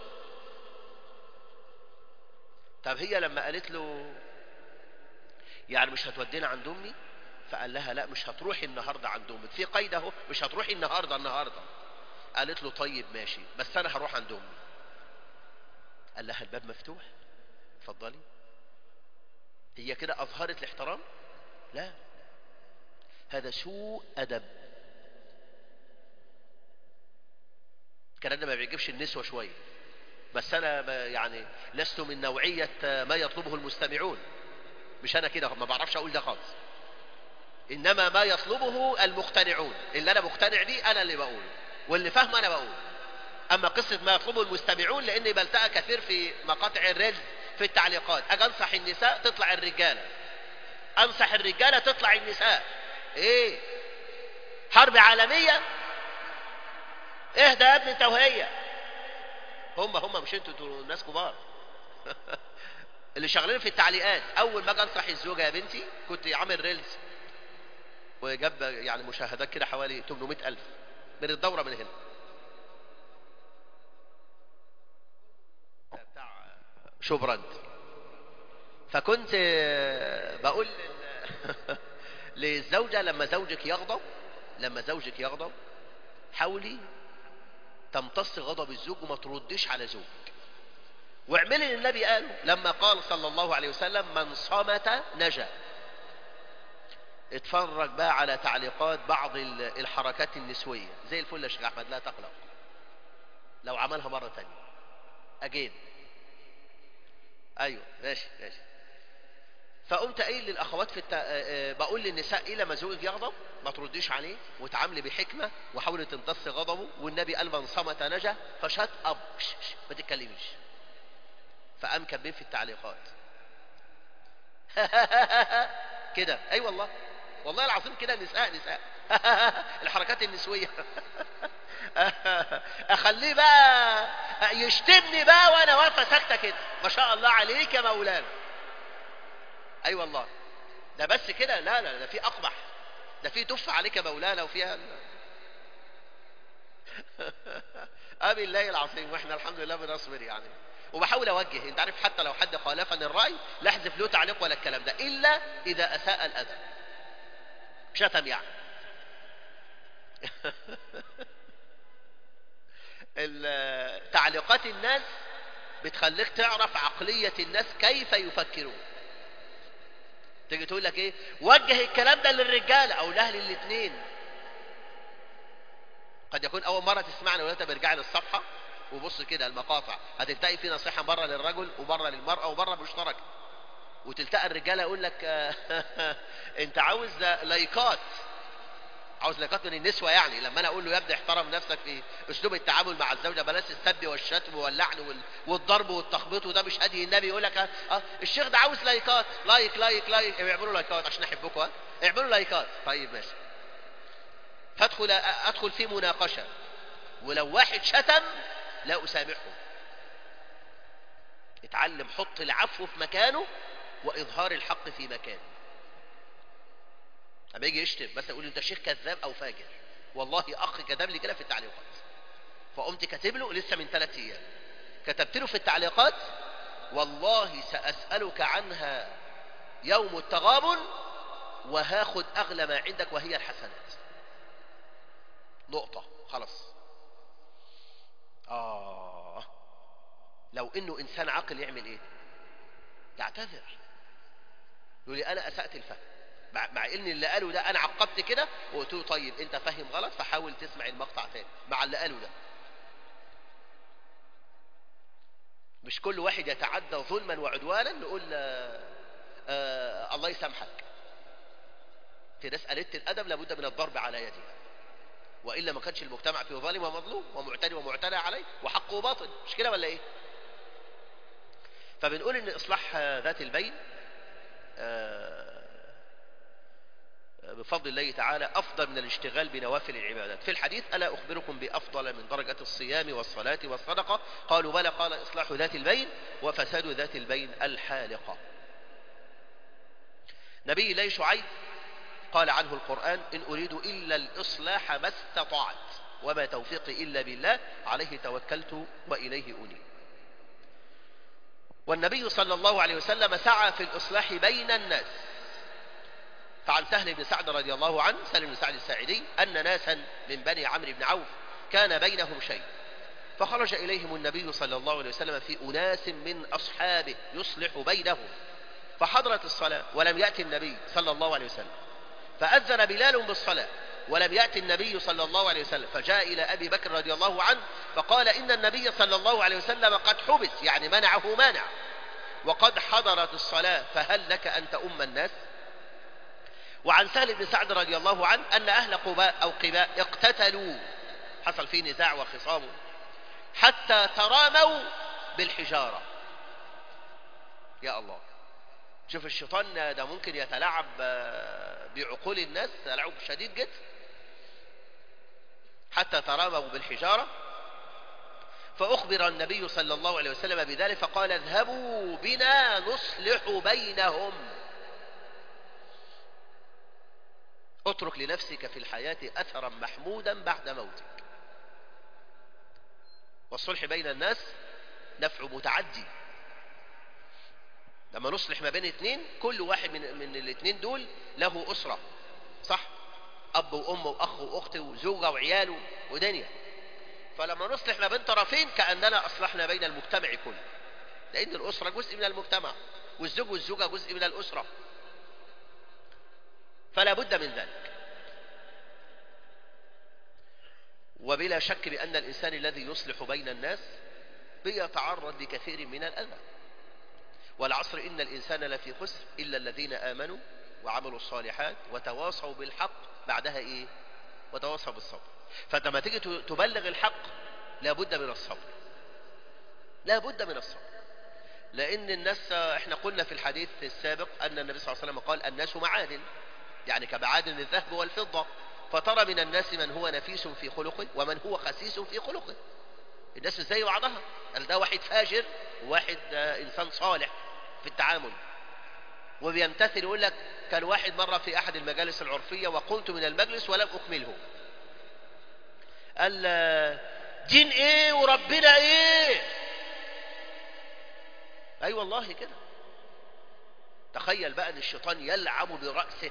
طب هي لما قالت له يعني مش هتودينا عند أمي فقال لها لا مش هتروحي النهاردة عند امك في قيد اهو مش هتروحي النهاردة النهاردة قالت له طيب ماشي بس انا هروح عند امي قال لها الباب مفتوح اتفضلي هي كده اظهرت الاحترام لا هذا سوء ادب الكلام ده ما بيعجبش النسوة شوية بس انا يعني لست من نوعية ما يطلبه المستمعون مش انا كده ما بعرفش اقول ده خالص انما ما يطلبه المقتنعون اللي انا مقتنع بيه انا اللي بقوله واللي فاهم انا بقوله اما قصة ما يطلبه المستمعون لاني بلتقى كثير في مقاطع الريلز في التعليقات اجي انصح النساء تطلع الرجالة انصح الرجالة تطلع النساء ايه حرب عالمية اهدى يا ابني انت وهي هم هم مش انتوا انتوا ناس كبار اللي شغالين في التعليقات اول ما اجي انصح الزوجه يا بنتي كنت عامل ريلز وجاب يعني مشاهدات كده حوالي 800 ألف من الدورة من هنا بتاع شوبراند فكنت بقول للزوجة لما زوجك يغضب لما زوجك يغضب حاولي تمتص غضب الزوج وما تردش على زوجك واعملي اللي النبي قاله لما قال صلى الله عليه وسلم من صمت نجا اتفرج بقى على تعليقات بعض الحركات النسوية زي الفل يا شيخ احمد لا تقلق لو عملها مرة تانية اجين ايوه ماشي ماشي فقمت قايل للاخوات في الت... بقول للنساء ايه لما زوجك يغضب ما ترديش عليه وتعاملي بحكمه وحاولي تمتصي غضبه والنبي قال من صمت نجا فشت اب ما تتكلميش فقام كاتبين في التعليقات كده اي أيوة والله والله العظيم كده نساء نساء الحركات النسوية اخليه بقى يشتمني بقى وانا واقفه ساكته كده ما شاء الله عليك يا مولانا اي أيوة والله ده بس كده لا لا ده في اقبح ده في دف عليك يا مولانا وفيها ابي الله العظيم واحنا الحمد لله بنصبر يعني وبحاول اوجه انت عارف حتى لو حد خالفني الراي لا احذف له تعليق ولا الكلام ده الا اذا اساء الاذى شتم يعني تعليقات الناس بتخليك تعرف عقلية الناس كيف يفكرون تيجي تقول لك ايه وجه الكلام ده للرجال او لاهل الاثنين قد يكون اول مرة تسمعنا وانت برجع للصفحة وبص كده المقاطع هتلتقي في نصيحة مرة للرجل ومرة للمرأة ومرة مشتركة وتلتقى الرجالة يقول لك انت عاوز لايكات عاوز لايكات من النسوة يعني لما انا اقول له يا ابني احترم نفسك في اسلوب التعامل مع الزوجة بلاش السب والشتم واللعن والضرب والتخبيط وده مش هدي النبي يقول لك اه الشيخ ده عاوز لايكات لايك لايك لايك اعملوا لايكات عشان احبكم ها اعملوا لايكات طيب ماشي فادخل ادخل في مناقشة ولو واحد شتم لا أسامحه اتعلم حط العفو في مكانه وإظهار الحق في مكانه أما يجي يشتم مثلا يقول أنت شيخ كذاب أو فاجر والله أخ كتب لي كده في التعليقات فقمت كاتب له لسه من ثلاث أيام كتبت له في التعليقات والله سأسألك عنها يوم التغابن وهاخد أغلى ما عندك وهي الحسنات نقطة خلاص آه لو إنه إنسان عاقل يعمل إيه يعتذر يقول لي أنا أسأت الفهم مع, مع إن اللي قاله ده أنا عقبت كده وقلت له طيب أنت فاهم غلط فحاول تسمع المقطع تاني مع اللي قاله ده مش كل واحد يتعدى ظلما وعدوانا نقول آه آه الله يسامحك في ناس قلت الأدب لابد من الضرب على يدها وإلا ما كانش المجتمع فيه ظالم ومظلوم ومعتدي ومعتدى عليه وحقه باطل مش كده ولا إيه فبنقول إن إصلاح ذات البين آه بفضل الله تعالى أفضل من الاشتغال بنوافل العبادات في الحديث ألا أخبركم بأفضل من درجة الصيام والصلاة والصدقة قالوا بلى قال إصلاح ذات البين وفساد ذات البين الحالقة نبي الله شعيب قال عنه القرآن إن أريد إلا الإصلاح ما استطعت وما توفيقي إلا بالله عليه توكلت وإليه أنيب والنبي صلى الله عليه وسلم سعى في الإصلاح بين الناس فعن سهل بن سعد رضي الله عنه سهل بن سعد الساعدي أن ناسا من بني عمرو بن عوف كان بينهم شيء فخرج إليهم النبي صلى الله عليه وسلم في أناس من أصحابه يصلح بينهم فحضرت الصلاة ولم يأتي النبي صلى الله عليه وسلم فأذن بلال بالصلاة ولم يأتي النبي صلى الله عليه وسلم فجاء إلى أبي بكر رضي الله عنه فقال إن النبي صلى الله عليه وسلم قد حبس يعني منعه مانع وقد حضرت الصلاة فهل لك أن تؤم الناس وعن سهل بن سعد رضي الله عنه أن أهل قباء أو قباء اقتتلوا حصل فيه نزاع وخصام حتى تراموا بالحجارة يا الله شوف الشيطان ده ممكن يتلاعب بعقول الناس تلاعب شديد جدا حتى تراموا بالحجارة فأخبر النبي صلى الله عليه وسلم بذلك فقال اذهبوا بنا نصلح بينهم اترك لنفسك في الحياة أثرا محمودا بعد موتك والصلح بين الناس نفع متعدي لما نصلح ما بين اثنين كل واحد من, من الاثنين دول له أسرة صح أب وأم وأخ وأخت وزوجة وعياله ودنيا فلما نصلح ما بين طرفين كأننا أصلحنا بين المجتمع كله لأن الأسرة جزء من المجتمع والزوج والزوجة جزء من الأسرة فلا بد من ذلك وبلا شك بأن الإنسان الذي يصلح بين الناس بيتعرض لكثير من الأذى والعصر إن الإنسان لفي خسر إلا الذين آمنوا وعملوا الصالحات وتواصوا بالحق بعدها إيه وتواصوا بالصبر فلما تيجي تبلغ الحق لابد من الصبر لابد من الصبر لأن الناس احنا قلنا في الحديث السابق أن النبي صلى الله عليه وسلم قال الناس معادن يعني كمعادن الذهب والفضة فترى من الناس من هو نفيس في خلقه ومن هو خسيس في خلقه الناس زي بعضها قال ده واحد فاجر وواحد إنسان صالح في التعامل وبيمتثل يقول لك كان واحد مرة في أحد المجالس العرفية وقمت من المجلس ولم أكمله قال دين ايه وربنا ايه اي أيوة والله كده تخيل بقى ان الشيطان يلعب برأسه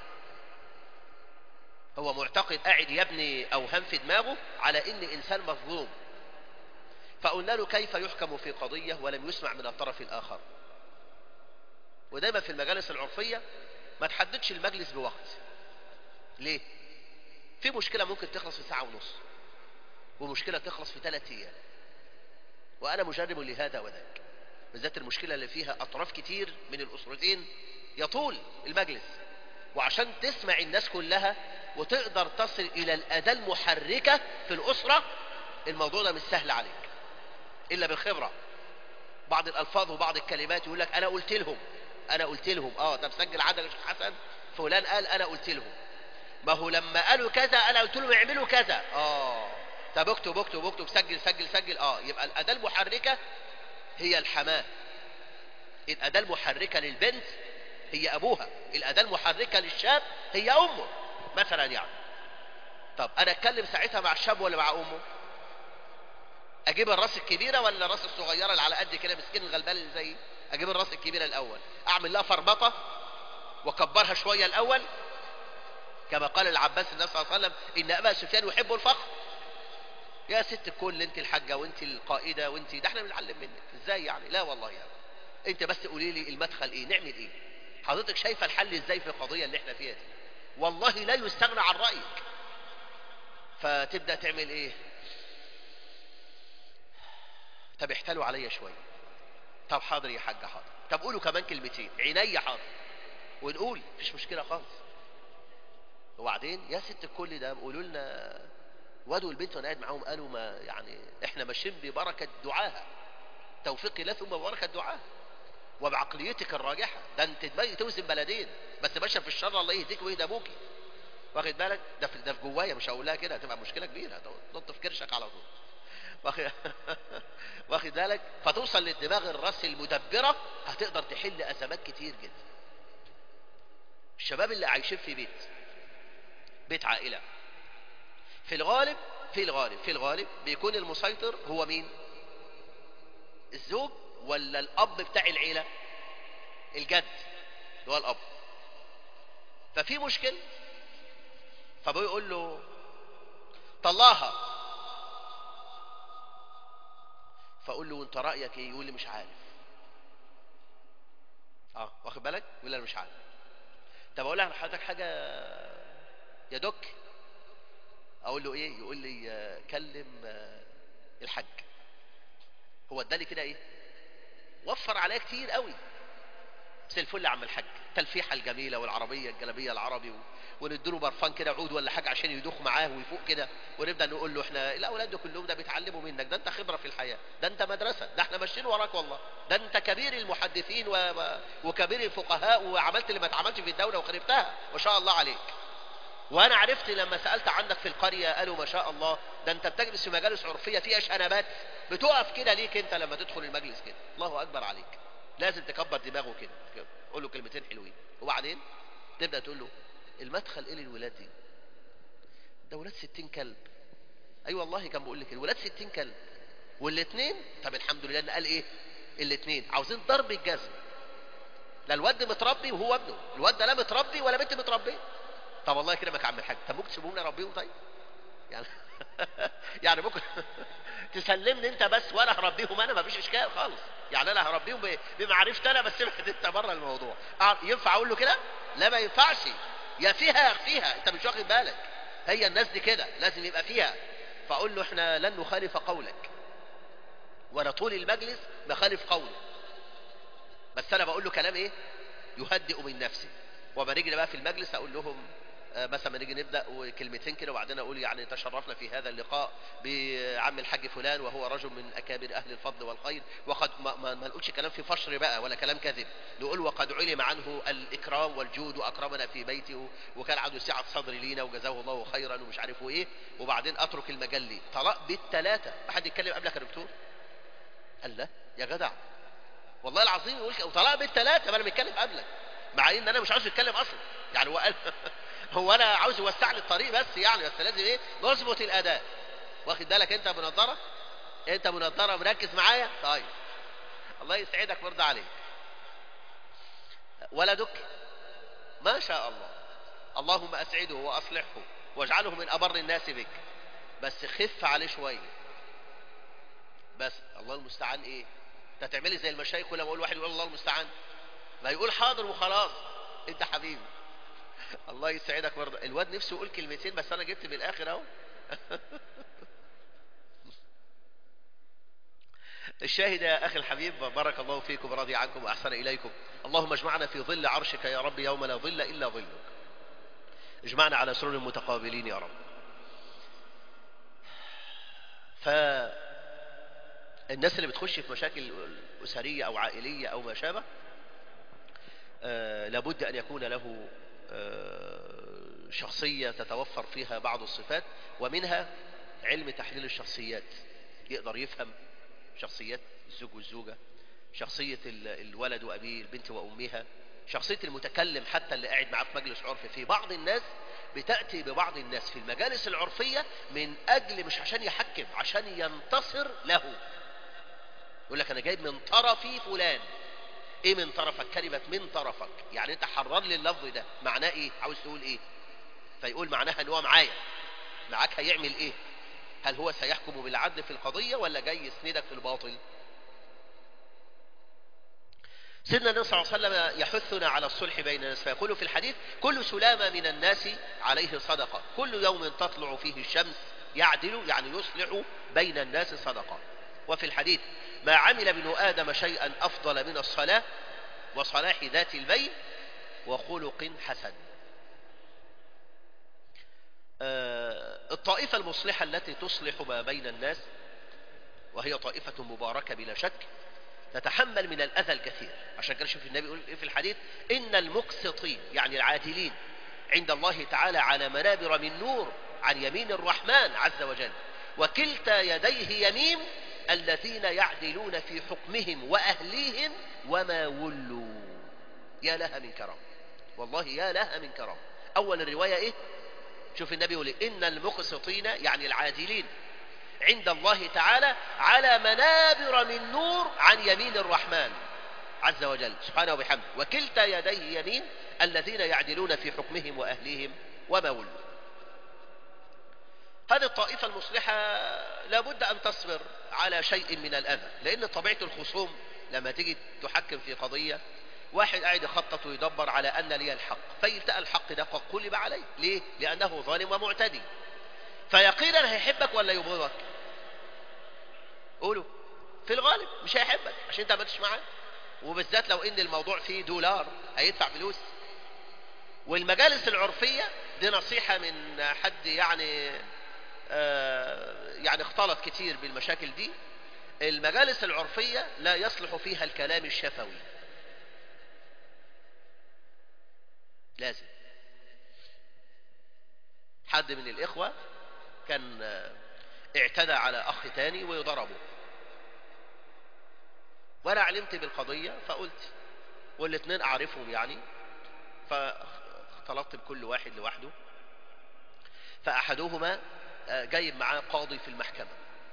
هو معتقد قاعد يبني اوهام في دماغه على ان انسان مظلوم فقلنا له كيف يحكم في قضية ولم يسمع من الطرف الاخر ودايما في المجالس العرفية ما تحددش المجلس بوقت ليه في مشكلة ممكن تخلص في ساعة ونص ومشكلة تخلص في ثلاث ايام وانا مجرب لهذا وذاك بالذات المشكلة اللي فيها اطراف كتير من الاسرتين يطول المجلس وعشان تسمع الناس كلها وتقدر تصل الى الاداة المحركة في الاسرة الموضوع ده مش سهل عليك الا بالخبرة بعض الالفاظ وبعض الكلمات يقول لك انا قلت لهم انا قلت لهم اه ده مسجل عدد يا شيخ حسن فلان قال انا قلت لهم ما هو لما قالوا كذا انا قلت لهم اعملوا كذا اه طب اكتب اكتب اكتب سجل سجل سجل اه يبقى الاداة المحركة هي الحماة الاداة المحركة للبنت هي ابوها الاداة المحركة للشاب هي امه مثلا يعني طب انا اتكلم ساعتها مع الشاب ولا مع امه اجيب الراس الكبيرة ولا الراس الصغيرة اللي على قد كده مسكين الغلبان اللي زيي اجيب الراس الكبيرة الاول اعمل لها فربطة واكبرها شوية الاول كما قال العباس النبي صلى الله عليه وسلم ان ابا سفيان يحب الفخر يا ست الكل انت الحاجة وانت القائدة وانت ده احنا بنتعلم منك ازاي يعني لا والله يعني انت بس قولي لي المدخل ايه نعمل ايه حضرتك شايفة الحل ازاي في القضية اللي احنا فيها دي والله لا يستغنى عن رأيك فتبدأ تعمل ايه طب احتلوا عليا شوية طب حاضر يا حاجة حاضر طب قولوا كمان كلمتين عيني حاضر ونقول مفيش مشكلة خالص وبعدين يا ست الكل ده قولوا لنا واد والبنت وانا قاعد معاهم قالوا ما يعني احنا ماشيين ببركة دعاها توفيق الله ثم ببركة دعاها وبعقليتك الراجحة ده انت دماغك توزن بلدين بس ماشيه في الشر الله يهديك ويهدى ابوكي واخد بالك ده في ده في جوايا مش هقول لها كده هتبقى مشكله كبيره تنط في كرشك على طول واخد واخد بالك فتوصل للدماغ الراس المدبره هتقدر تحل ازمات كتير جدا الشباب اللي عايشين في بيت بيت عائله في الغالب في الغالب في الغالب بيكون المسيطر هو مين الزوج ولا الاب بتاع العيله الجد اللي هو الاب ففي مشكل فابوه يقول له طلعها فاقول له وانت رايك ايه يقول لي مش عارف اه واخد بالك يقول لي انا مش عارف طب اقول لحضرتك حاجه يا دوك اقول له ايه يقول لي آه، كلم آه، الحاج هو اداني كده ايه وفر عليا كتير قوي مساء الفل يا عم الحاج التلفيحه الجميله والعربيه الجلابيه العربي و... ونديله برفان كده عود ولا حاجه عشان يدوخ معاه ويفوق كده ونبدا نقول له احنا الاولاد دول كلهم ده بيتعلموا منك ده انت خبره في الحياه ده انت مدرسه ده احنا ماشيين وراك والله ده انت كبير المحدثين و... و... وكبير الفقهاء وعملت اللي ما اتعملش في الدوله وخربتها ما شاء الله عليك وانا عرفت لما سالت عندك في القريه قالوا ما شاء الله ده انت بتجلس في مجالس عرفيه فيها شنبات بتقف كده ليك انت لما تدخل المجلس كده الله اكبر عليك لازم تكبر دماغه كده كده. قول له كلمتين حلوين وبعدين تبدا تقول له المدخل ايه للولاد دي ده ولاد ستين كلب اي أيوة والله كان بيقول لك الولاد ستين كلب والاثنين طب الحمد لله ان قال ايه الاثنين عاوزين ضرب الجزم لا الواد متربي وهو ابنه الواد ده لا متربي ولا بنت متربيه طب الله يكرمك يا عم الحاج طب ممكن تسيبهم لي اربيهم طيب يعني يعني ممكن تسلمني انت بس وانا هربيهم انا مفيش اشكال خالص يعني انا هربيهم ب- بمعرفتي انا بس ابعد انت بره الموضوع اه، ينفع اقول له كده لا ما ينفعش يا فيها يا فيها انت مش واخد بالك هي الناس دي كده لازم يبقى فيها فاقول له احنا لن نخالف قولك وانا طول المجلس بخالف قوله بس انا بقول له كلام ايه يهدئ من نفسي وما نيجي بقى في المجلس اقول لهم آه، مثلا ما نيجي نبدا وكلمتين كده وبعدين اقول يعني تشرفنا في هذا اللقاء بعم الحاج فلان وهو رجل من اكابر اهل الفضل والخير وقد ما, ما, ما نقولش كلام في فشر بقى ولا كلام كذب نقول وقد علم عنه الاكرام والجود واكرمنا في بيته وكان عنده سعه صدر لينا وجزاه الله خيرا ومش عارف ايه وبعدين اترك المجال لي طلاق بالثلاثه ما حد يتكلم قبلك يا دكتور قال لا يا جدع والله العظيم يقول كده وطلاق بالثلاثه ما انا بتكلم قبلك مع ان انا مش عاوز اتكلم اصلا يعني هو قال هو انا عاوز يوسع لي الطريق بس يعني بس لازم ايه نظبط الاداء واخد بالك انت بنضاره انت بنضاره مركز معايا طيب الله يسعدك ويرضى عليك ولدك ما شاء الله اللهم اسعده واصلحه واجعله من ابر الناس بك بس خف عليه شويه بس الله المستعان ايه انت تعملي زي المشايخ ولما اقول واحد يقول الله المستعان ما يقول حاضر وخلاص انت حبيبي الله يسعدك برضه الواد نفسه يقول كلمتين بس انا جبت من الاخر اهو الشاهد يا اخي الحبيب بارك الله فيكم ورضي عنكم واحسن اليكم اللهم اجمعنا في ظل عرشك يا رب يوم لا ظل الا ظلك اجمعنا على سرور متقابلين يا رب فالناس اللي بتخش في مشاكل اسريه او عائليه او ما شابه آه، لابد أن يكون له آه، شخصية تتوفر فيها بعض الصفات ومنها علم تحليل الشخصيات يقدر يفهم شخصيات الزوج والزوجة شخصية ال- الولد وأبيه البنت وأمها شخصية المتكلم حتى اللي قاعد معاه في مجلس عرفي في بعض الناس بتأتي ببعض الناس في المجالس العرفية من أجل مش عشان يحكم عشان ينتصر له يقول لك أنا جايب من طرفي فلان ايه من طرفك كلمة من طرفك يعني انت حرر لي اللفظ ده معناه ايه عاوز تقول ايه فيقول معناها ان هو معايا معاك هيعمل ايه هل هو سيحكم بالعدل في القضية ولا جاي يسندك في الباطل سيدنا النبي صلى الله عليه وسلم يحثنا على الصلح بين الناس فيقول في الحديث كل سلامة من الناس عليه صدقة كل يوم تطلع فيه الشمس يعدل يعني يصلح بين الناس صدقة وفي الحديث ما عمل ابن آدم شيئا أفضل من الصلاة وصلاح ذات البين وخلق حسن آه، الطائفة المصلحة التي تصلح ما بين الناس وهي طائفة مباركة بلا شك تتحمل من الأذى الكثير عشان كده شوف النبي يقول إيه في الحديث إن المقسطين يعني العادلين عند الله تعالى على منابر من نور عن يمين الرحمن عز وجل وكلتا يديه يمين الذين يعدلون في حكمهم وأهليهم وما ولوا يا لها من كرم والله يا لها من كرم أول الرواية إيه شوف النبي يقول إيه؟ إن المقسطين يعني العادلين عند الله تعالى على منابر من نور عن يمين الرحمن عز وجل سبحانه وبحمده وكلتا يديه يمين الذين يعدلون في حكمهم وأهليهم وما ولوا هذه الطائفة المصلحة لابد أن تصبر على شيء من الأذى لأن طبيعة الخصوم لما تيجي تحكم في قضية واحد قاعد يخطط ويدبر على أن لي الحق فيلتقى الحق ده قد قلب عليه ليه؟ لأنه ظالم ومعتدي فيقينا هيحبك ولا يبغضك قولوا في الغالب مش هيحبك عشان انت ما عملتش معاه وبالذات لو ان الموضوع فيه دولار هيدفع فلوس والمجالس العرفية دي نصيحة من حد يعني آه يعني اختلط كتير بالمشاكل دي المجالس العرفية لا يصلح فيها الكلام الشفوي لازم حد من الإخوة كان آه، اعتدى على أخ تاني وضربه وأنا علمت بالقضية فقلت والاثنين أعرفهم يعني فاختلطت بكل واحد لوحده فأحدهما آه، جايب معاه قاضي في المحكمة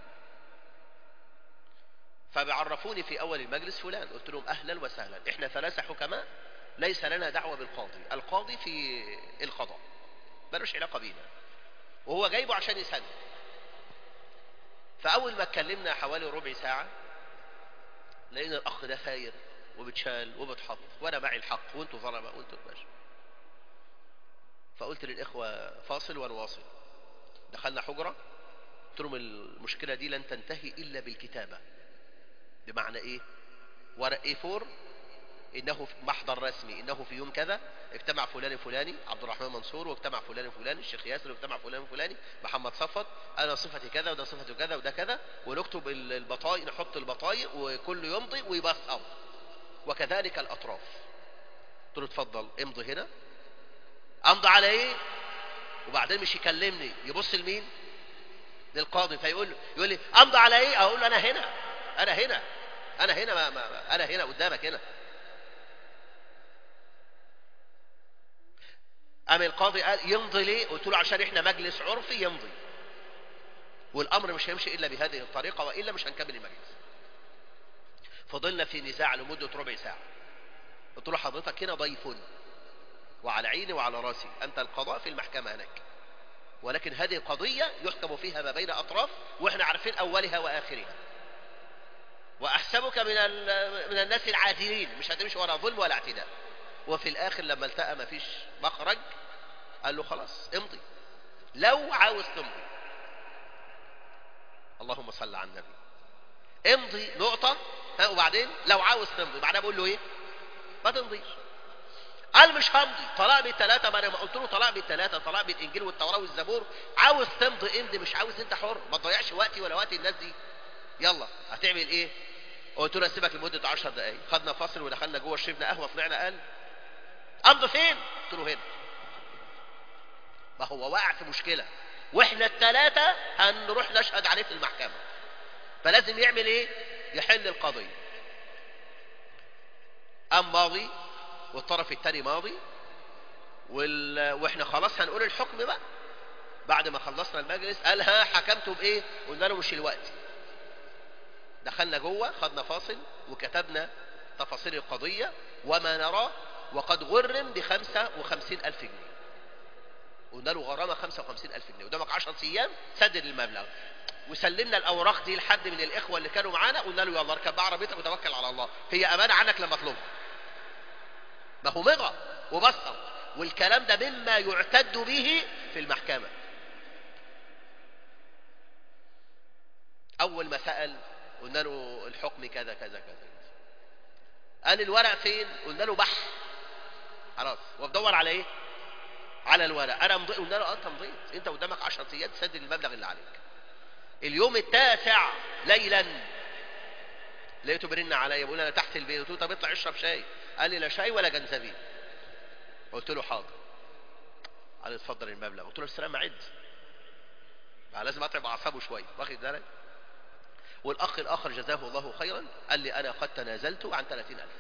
فبعرفوني في أول المجلس فلان قلت لهم أهلا وسهلا إحنا ثلاثة حكماء ليس لنا دعوة بالقاضي القاضي في القضاء ملوش علاقة بينا وهو جايبه عشان يسلم فأول ما اتكلمنا حوالي ربع ساعة لقينا الأخ ده ثاير وبتشال وبتحط وأنا معي الحق وأنتوا ظلمة وأنتوا ماشي فقلت للإخوة فاصل ونواصل دخلنا حجرة قلت لهم المشكلة دي لن تنتهي إلا بالكتابة بمعنى إيه ورق اي 4 إنه في محضر رسمي إنه في يوم كذا اجتمع فلان الفلاني عبد الرحمن منصور واجتمع فلان الفلاني الشيخ ياسر واجتمع فلان الفلاني محمد صفت أنا صفتي كذا وده صفته كذا وده كذا ونكتب ال- البطايق نحط البطايق وكل يمضي ويبصم وكذلك الأطراف قلت له اتفضل امضي هنا امضي على ايه وبعدين مش يكلمني يبص لمين للقاضي فيقول له يقول لي امضي على ايه اقول له انا هنا انا هنا انا هنا ما ما ما- انا هنا قدامك هنا قام القاضي قال يمضي ليه قلت له عشان احنا مجلس عرفي يمضي والامر مش هيمشي الا بهذه الطريقه والا مش هنكمل المجلس فضلنا في نزاع لمده ربع ساعه قلت له حضرتك هنا ضيف وعلى عيني وعلى راسي انت القضاء في المحكمه هناك ولكن هذه قضيه يحكم فيها ما بين اطراف واحنا عارفين اولها واخرها واحسبك من ال- من الناس العادلين مش هتمشي ولا ظلم ولا اعتداء وفي الاخر لما التقى ما فيش مخرج قال له خلاص امضي لو عاوز تمضي اللهم صل على النبي امضي نقطة ها وبعدين لو عاوز تمضي بعدها بقول له ايه ما تمضيش قال مش همضي طلاق بالثلاثة ما انا ما قلت له طلاق بالثلاثة طلاق بالانجيل والتوراة والزبور عاوز تمضي امضي مش عاوز انت حر ما تضيعش وقتي ولا وقت الناس دي يلا هتعمل ايه قلت له اسيبك لمدة 10 دقايق خدنا فاصل ودخلنا جوه شربنا قهوة طلعنا قال امضي فين قلت له هنا ما هو واقع في مشكلة واحنا الثلاثة هنروح نشهد عليه في المحكمة فلازم يعمل ايه يحل القضية قام ماضي والطرف الثاني ماضي وال... واحنا خلاص هنقول الحكم بقى بعد ما خلصنا المجلس قال ها حكمتوا بايه قلنا له مش الوقت دخلنا جوه خدنا فاصل وكتبنا تفاصيل القضية وما نراه وقد غرم بخمسة وخمسين ألف جنيه قلنا له غرامة خمسة وخمسين ألف جنيه قدامك عشر أيام سدد المبلغ وسلمنا الأوراق دي لحد من الإخوة اللي كانوا معانا قلنا له يلا اركب بقى عربيتك وتوكل على الله هي أمانة عنك لما اطلبها ما هو مضى وبصر والكلام ده مما يعتد به في المحكمة أول ما سأل قلنا له الحكم كذا كذا كذا قال الورق فين قلنا له بح خلاص وبدور على ايه على الورق انا مضي قلنا له انت مضيت انت قدامك 10 ايام تسدد المبلغ اللي عليك اليوم التاسع ليلا لقيته بيرن عليا بيقول انا تحت البيت قلت له طب اطلع اشرب شاي قال لي لا شاي ولا جنزبيل قلت له حاضر قال لي اتفضل المبلغ قلت له السلام عد لازم اتعب اعصابه شويه واخد بالك والأخ الآخر جزاه الله خيرا قال لي أنا قد تنازلت عن 30 ألف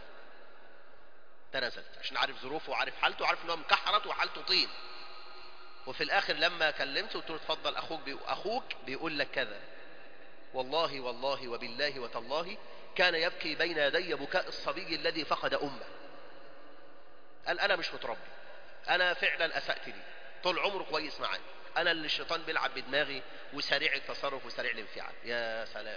تنازلت عشان عارف ظروفه وعارف حالته وعارف أنه مكحرت وحالته طين وفي الآخر لما كلمته قلت له اتفضل أخوك بي... أخوك بيقول لك كذا والله والله وبالله وتالله كان يبكي بين يدي بكاء الصبي الذي فقد أمه قال أنا مش متربي أنا فعلا أسأت لي طول عمره كويس معايا أنا اللي الشيطان بيلعب بدماغي وسريع التصرف وسريع الانفعال يا سلام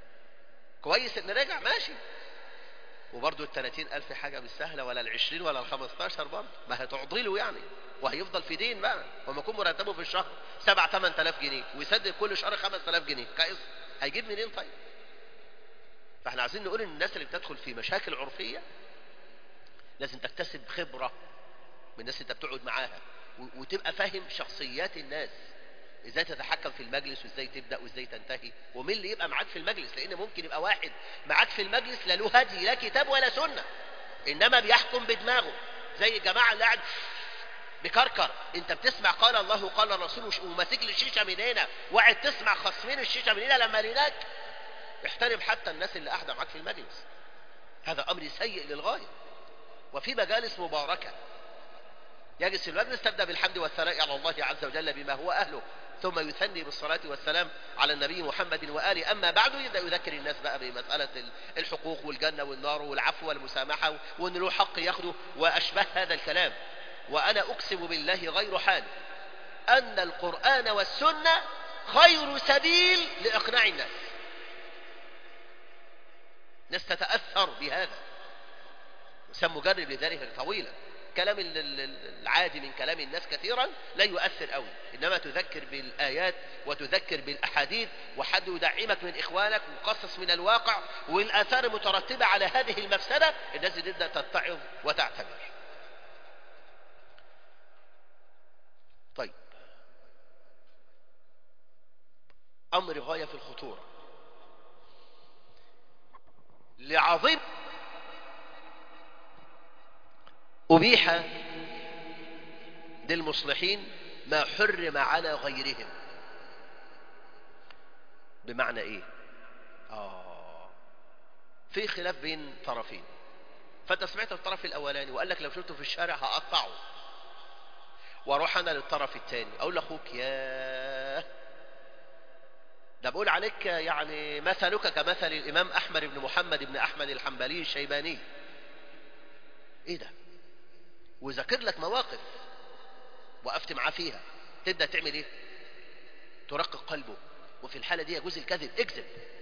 كويس ان رجع ماشي وبرضه ال 30 ألف حاجة مش سهلة ولا ال 20 ولا ال 15 برضه ما هتعضي له يعني وهيفضل في دين بقى وما يكون مرتبه في الشهر 7 8000 جنيه ويسدد كل شهر 5000 جنيه كقسط هيجيب منين طيب؟ فاحنا عايزين نقول ان الناس اللي بتدخل في مشاكل عرفية لازم تكتسب خبرة من الناس اللي انت بتقعد معاها وتبقى فاهم شخصيات الناس ازاي تتحكم في المجلس وازاي تبدأ وازاي تنتهي ومين اللي يبقى معاك في المجلس لان ممكن يبقى واحد معاك في المجلس لا له هدي لا كتاب ولا سنة انما بيحكم بدماغه زي الجماعة اللي قاعد بكركر انت بتسمع قال الله قال الرسول وماسك لي الشيشه من هنا وقاعد تسمع خصمين الشيشه من هنا لما ليناك احترم حتى الناس اللي قاعده معاك في المجلس هذا امر سيء للغايه وفي مجالس مباركه يجلس المجلس تبدا بالحمد والثناء على الله عز وجل بما هو اهله ثم يثني بالصلاة والسلام على النبي محمد وآله أما بعد يبدأ يذكر الناس بقى بمسألة الحقوق والجنة والنار والعفو والمسامحة وأن له حق ياخده وأشبه هذا الكلام وأنا أقسم بالله غير حال أن القرآن والسنة خير سبيل لإقناع الناس ناس تتأثر بهذا وسم مجرب لذلك طويلا كلام العادي من كلام الناس كثيرا لا يؤثر قوي إنما تذكر بالآيات وتذكر بالأحاديث وحد يدعمك من إخوانك وقصص من الواقع والآثار المترتبة على هذه المفسدة الناس تبدأ تتعظ وتعتبر طيب أمر غاية في الخطورة لعظيم أبيح للمصلحين ما حرم على غيرهم بمعنى ايه آه في خلاف بين طرفين فانت سمعت الطرف الاولاني وقال لك لو شفته في الشارع هقطعه واروح انا للطرف الثاني اقول لاخوك يا ده بقول عليك يعني مثلك كمثل الامام احمد بن محمد بن احمد الحنبلي الشيباني ايه ده وذاكر لك مواقف وقفت معاه فيها تبدا تعمل ايه ترقق قلبه وفي الحاله دي يجوز الكذب اكذب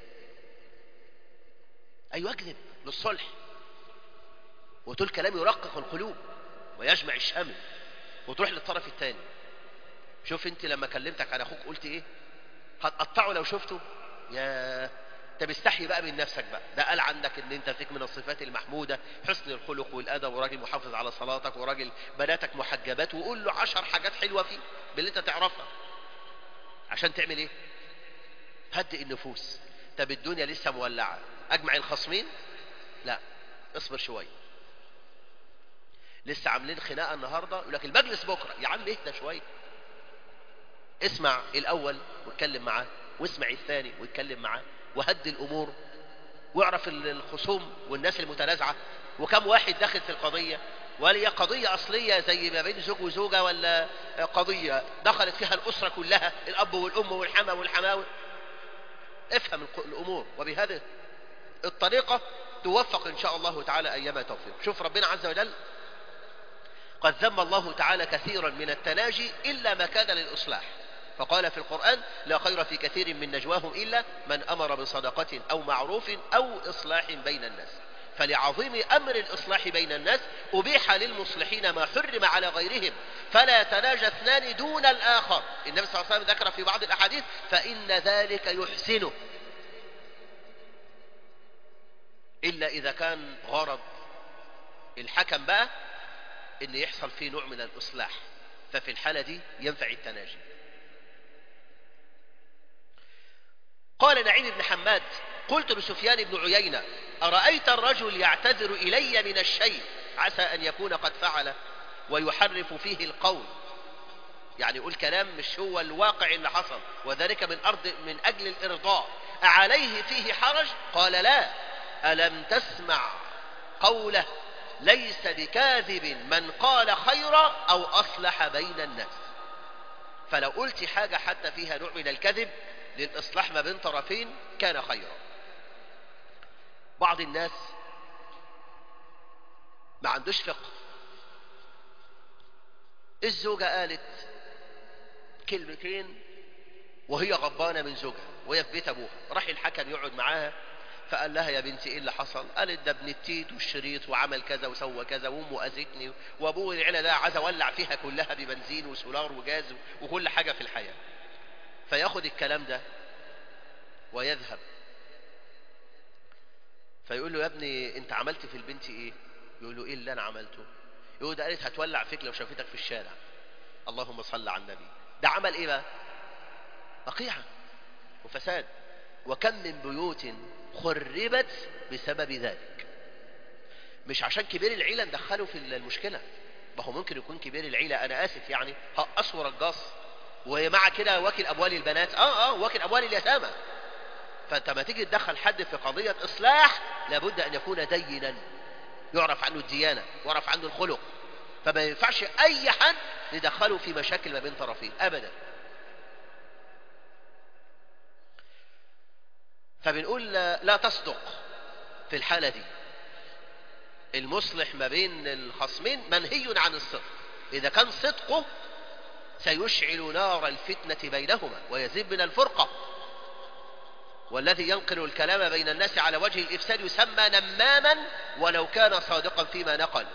ايوه اكذب للصلح وتقول كلام يرقق القلوب ويجمع الشمل وتروح للطرف الثاني شوف انت لما كلمتك عن اخوك قلت ايه هتقطعه لو شفته يا انت مستحي بقى من نفسك بقى ده قال عنك ان انت فيك من الصفات المحمودة حسن الخلق والادب وراجل محافظ على صلاتك وراجل بناتك محجبات وقول له عشر حاجات حلوة فيه باللي انت تعرفها عشان تعمل ايه هدئ النفوس طب الدنيا لسه مولعة اجمع الخصمين لا اصبر شوية لسه عاملين خناقة النهاردة يقول لك المجلس بكرة يا عم اهدى شوية اسمع الأول واتكلم معاه واسمع الثاني واتكلم معاه وهدي الأمور واعرف الخصوم والناس المتنازعة وكم واحد داخل في القضية ولا هي قضية أصلية زي ما بين زوج وزوجة ولا قضية دخلت فيها الأسرة كلها الأب والأم والحما والحماوي افهم الأمور وبهذه الطريقة توفق إن شاء الله تعالى أيما توفيق شوف ربنا عز وجل قد ذم الله تعالى كثيرا من التناجي إلا ما كان للإصلاح فقال في القرآن لا خير في كثير من نجواهم إلا من أمر بصدقة أو معروف أو إصلاح بين الناس فلعظيم أمر الإصلاح بين الناس أبيح للمصلحين ما حرم على غيرهم فلا تناجى اثنان دون الآخر النبي صلى الله عليه وسلم ذكر في بعض الأحاديث فإن ذلك يحسنه إلا إذا كان غرض الحكم بقى إن يحصل فيه نوع من الإصلاح ففي الحالة دي ينفع التناجي قال نعيم بن حماد قلت لسفيان بن عيينة أرأيت الرجل يعتذر إلي من الشيء عسى أن يكون قد فعل ويحرف فيه القول يعني يقول كلام مش هو الواقع اللي حصل وذلك من أرض من أجل الإرضاء أعليه فيه حرج قال لا ألم تسمع قوله ليس بكاذب من قال خيرا أو أصلح بين الناس فلو قلت حاجة حتى فيها نوع من الكذب للإصلاح ما بين طرفين كان خيرا بعض الناس ما عندوش فقه الزوجة قالت كلمتين وهي غضبانة من زوجها وهي في بيت أبوها راح الحكم يقعد معاها فقال لها يا بنتي ايه اللي حصل قالت ده ابن التيت والشريط وعمل كذا وسوى كذا وامه اذتني وابوه العيله ده عايز اولع فيها كلها ببنزين وسولار وجاز وكل حاجه في الحياه فياخد الكلام ده ويذهب فيقول له يا ابني انت عملت في البنت ايه يقول له ايه اللي انا عملته يقول ده قالت هتولع فيك لو شافتك في الشارع اللهم صل على النبي ده عمل ايه بقى وقيعه وفساد وكم من بيوت خربت بسبب ذلك مش عشان كبير العيلة ندخله في المشكلة ما هو ممكن يكون كبير العيلة أنا آسف يعني هقص ورقص ومع كده واكل أموال البنات آه آه واكل أموال اليتامى فأنت ما تيجي تدخل حد في قضية إصلاح لابد أن يكون دينا يعرف عنه الديانة يعرف عنه الخلق فما ينفعش أي حد ندخله في مشاكل ما بين طرفين أبدا فبنقول لا تصدق في الحالة دي المصلح ما بين الخصمين منهي عن الصدق إذا كان صدقه سيشعل نار الفتنة بينهما ويزيد من الفرقة والذي ينقل الكلام بين الناس على وجه الإفساد يسمى نماما ولو كان صادقا فيما نقل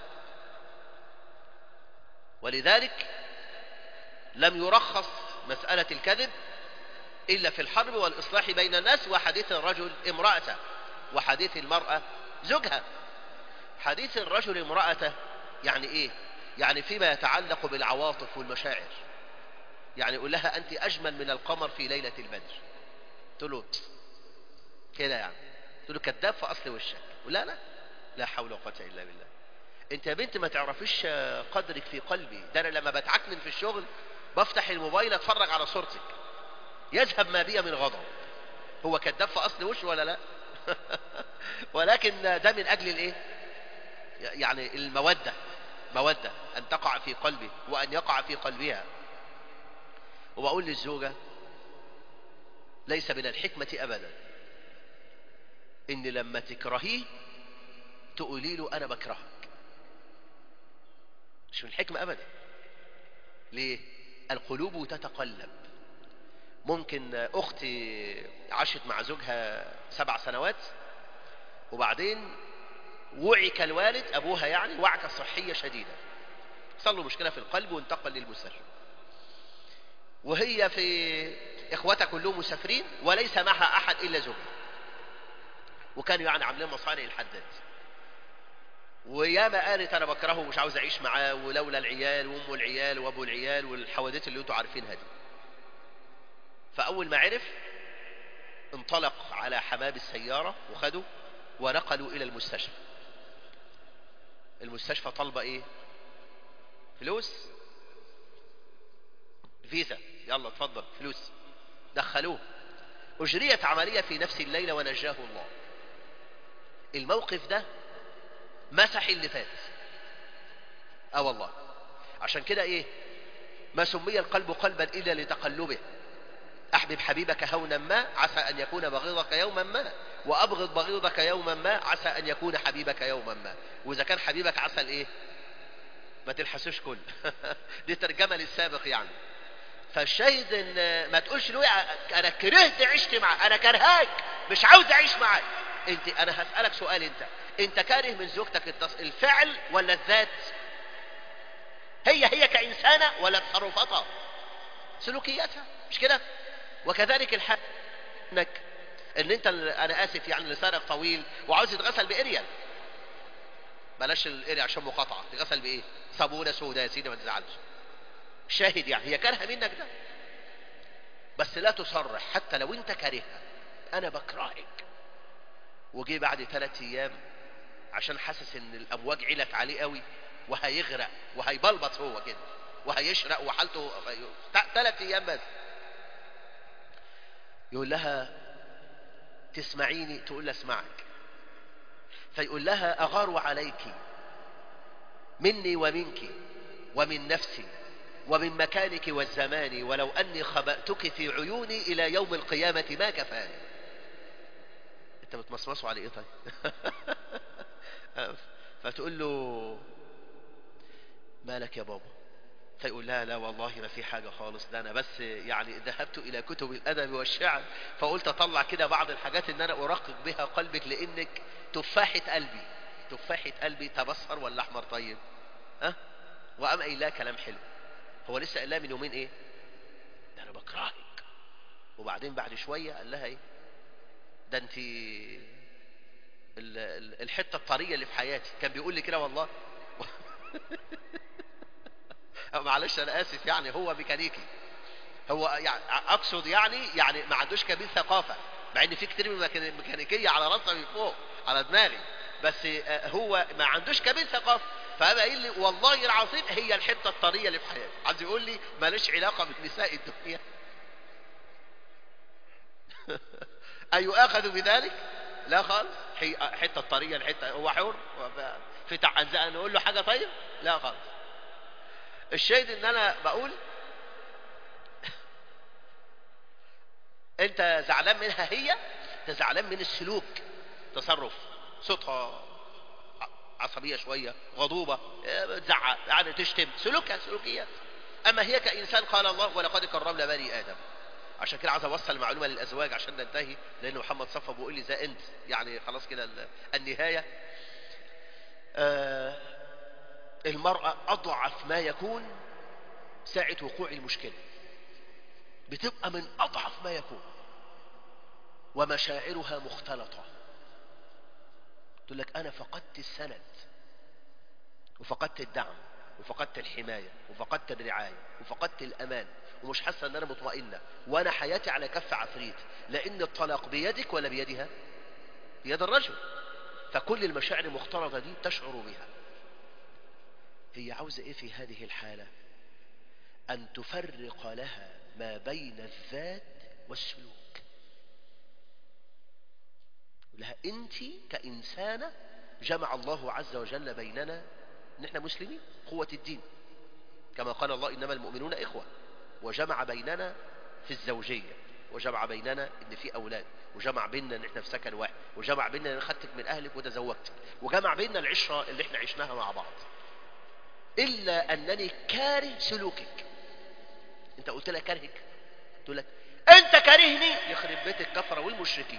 ولذلك لم يرخص مسألة الكذب إلا في الحرب والإصلاح بين الناس وحديث الرجل امرأته وحديث المرأة زوجها حديث الرجل امرأته يعني إيه يعني فيما يتعلق بالعواطف والمشاعر يعني يقول لها أنت أجمل من القمر في ليلة البدر تقول له كده يعني تقول له كذاب في أصل وشك لا لا لا حول ولا قوة إلا بالله انت يا بنت ما تعرفيش قدرك في قلبي ده انا لما بتعكنن في الشغل بفتح الموبايل اتفرج على صورتك يذهب ما بي من غضب هو كذاب في اصل وشه ولا لا ولكن ده من اجل الايه يعني المودة مودة ان تقع في قلبي وان يقع في قلبها وبقول للزوجة ليس من الحكمة ابدا ان لما تكرهيه تقولي له انا بكرهك مش من الحكمة ابدا ليه القلوب تتقلب ممكن اختي عاشت مع زوجها سبع سنوات وبعدين وعك الوالد ابوها يعني وعكة صحية شديدة صار له مشكلة في القلب وانتقل للمستشفى وهي في اخواتها كلهم مسافرين وليس معها احد الا زوجها وكانوا يعني عاملين مصانع الحداد وياما قالت انا بكرهه ومش عاوز اعيش معاه ولولا العيال وام العيال وابو العيال والحوادث اللي انتوا عارفينها دي فاول ما عرف انطلق على حمام السيارة وخده ونقلوا الى المستشفى المستشفى طالبه ايه فلوس فيزا يلا اتفضل فلوس دخلوه اجريت عملية في نفس الليلة ونجاه الله الموقف ده مسح اللي فات اه والله عشان كده ايه ما سمي القلب قلبا الا لتقلبه احبب حبيبك هونا ما عسى ان يكون بغيضك يوما ما وابغض بغيضك يوما ما عسى ان يكون حبيبك يوما ما واذا كان حبيبك عسل ايه ما تلحسوش كل دي ترجمة للسابق يعني فالشاهد ان ما تقولش له انا كرهت عشت معاك انا كرهاك مش عاوز اعيش معاك انت انا هسألك سؤال انت انت كاره من زوجتك التص... الفعل ولا الذات هي هي كإنسانة ولا تصرفاتها سلوكياتها مش كده وكذلك الحال انك ان انت انا اسف يعني لسانك طويل وعاوز يتغسل باريال بلاش الاريال عشان مقاطعه يتغسل بايه صابونه سوداء يا سيدي ما تزعلش شاهد يعني هي كارهه منك ده بس لا تصرح حتى لو انت كارهها انا بكرهك وجي بعد ثلاث ايام عشان حاسس ان الامواج علت عليه قوي وهيغرق وهيبلبط هو كده وهيشرق وحالته ثلاث ايام بس يقول لها تسمعيني تقول له اسمعك فيقول لها اغار عليك مني ومنك ومن نفسي ومن مكانك والزمان ولو أني خبأتك في عيوني إلى يوم القيامة ما كفاني أنت بتمصمصوا على إيه طيب فتقول له مالك يا بابا فيقول لا لا والله ما في حاجة خالص ده أنا بس يعني ذهبت إلى كتب الأدب والشعر فقلت أطلع كده بعض الحاجات إن أنا أرقق بها قلبك لأنك تفاحة قلبي تفاحة قلبي تبصر ولا أحمر طيب ها وقام قايل لها كلام حلو هو لسه قال لها من يومين ايه ده انا بكرهك وبعدين بعد شوية قال لها ايه ده انت الحتة الطرية اللي في حياتي كان بيقول لي كده والله معلش انا اسف يعني هو ميكانيكي هو يعني اقصد يعني يعني ما عندوش كبير ثقافة مع ان في كتير من الميكانيكية على راسها من فوق على دماغي بس هو ما عندوش كبير ثقافة فقام قايل لي والله العظيم هي الحته الطريه اللي في حياتي عايز يقول لي مالوش علاقه بالنساء الدنيا ايؤاخذ بذلك لا خالص هي حته الطريه الحته هو حر في تعزاء نقول له حاجه طيب لا خالص الشاهد ان انا بقول انت زعلان منها هي انت زعلان من السلوك تصرف صوتها عصبية شوية غضوبة تزعق يعني تشتم سلوكها سلوكيات أما هي كإنسان قال الله ولقد كرمنا بني آدم عشان كده عايز أوصل معلومة للأزواج عشان ننتهي لأن محمد صفى بيقول لي زي أنت يعني خلاص كده النهاية آه المرأة أضعف ما يكون ساعة وقوع المشكلة بتبقى من أضعف ما يكون ومشاعرها مختلطة تقول لك أنا فقدت السند وفقدت الدعم وفقدت الحماية وفقدت الرعاية وفقدت الأمان ومش حاسة أن أنا مطمئنة وأنا حياتي على كف عفريت لأن الطلاق بيدك ولا بيدها بيد الرجل فكل المشاعر المختلطة دي تشعر بها هي عاوزة إيه في هذه الحالة أن تفرق لها ما بين الذات والسلوك لها انت كإنسانة جمع الله عز وجل بيننا نحن مسلمين قوة الدين كما قال الله إنما المؤمنون إخوة وجمع بيننا في الزوجية وجمع بيننا إن في أولاد وجمع بيننا إن إحنا في سكن واحد وجمع بيننا إن خدتك من أهلك وتزوجتك وجمع بيننا العشرة اللي إحنا عشناها مع بعض إلا أنني كاره سلوكك أنت قلت لها كرهك تقول لك أنت كارهني يخرب بيت الكفرة والمشركين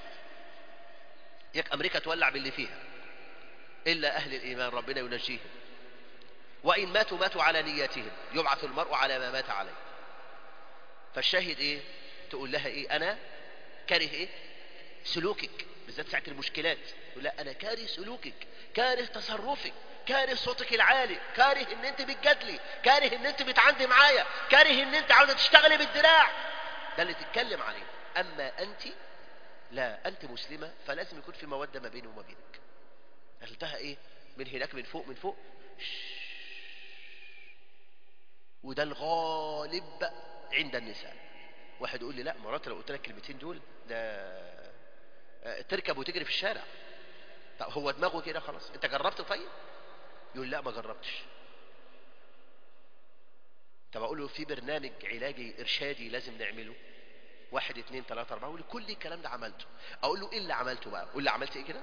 يك أمريكا تولع باللي فيها إلا أهل الإيمان ربنا ينجيهم وإن ماتوا ماتوا على نياتهم يبعث المرء على ما مات عليه فالشاهد إيه تقول لها إيه أنا كاره إيه سلوكك بالذات ساعة المشكلات تقول لا أنا كاره سلوكك كاره تصرفك كاره صوتك العالي كاره ان انت بتجادلي كاره ان انت بتعندي معايا كاره ان انت عاوزه تشتغلي بالدراع ده اللي تتكلم عليه اما انت لا أنت مسلمة فلازم يكون في مودة ما بيني وما بينك قلتها إيه من هناك من فوق من فوق وده الغالب عند النساء واحد يقول لي لا مرات لو قلت لك الكلمتين دول ده آه، تركب وتجري في الشارع طب هو دماغه كده خلاص انت جربت طيب يقول لا ما جربتش طب اقول له في برنامج علاجي ارشادي لازم نعمله واحد اتنين تلاتة اربعة اقول له كل الكلام ده عملته اقول له ايه اللي عملته بقى قول لي عملت ايه كده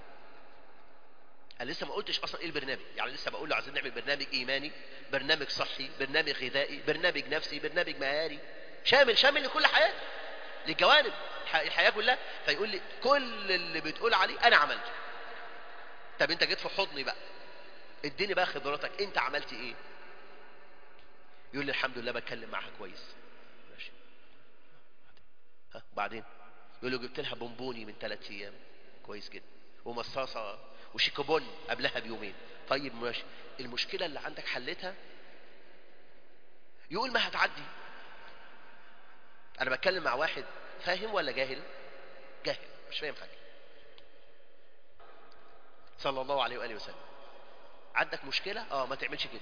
انا لسه ما قلتش اصلا ايه البرنامج يعني لسه بقول له عايزين نعمل برنامج ايماني برنامج صحي برنامج غذائي برنامج نفسي برنامج مهاري شامل شامل لكل حياتي للجوانب الح- الحياة كلها فيقول لي كل اللي بتقول عليه انا عملته طب انت جيت في حضني بقى اديني بقى خبراتك انت عملت ايه يقول لي الحمد لله بتكلم معاها كويس ماشي ها بعدين يقول له جبت لها بونبوني من ثلاث ايام كويس جدا ومصاصه وشيكوبون قبلها بيومين طيب ماشي المشكله اللي عندك حلتها يقول ما هتعدي انا بتكلم مع واحد فاهم ولا جاهل جاهل مش فاهم حاجه صلى الله عليه واله وسلم عندك مشكله اه ما تعملش كده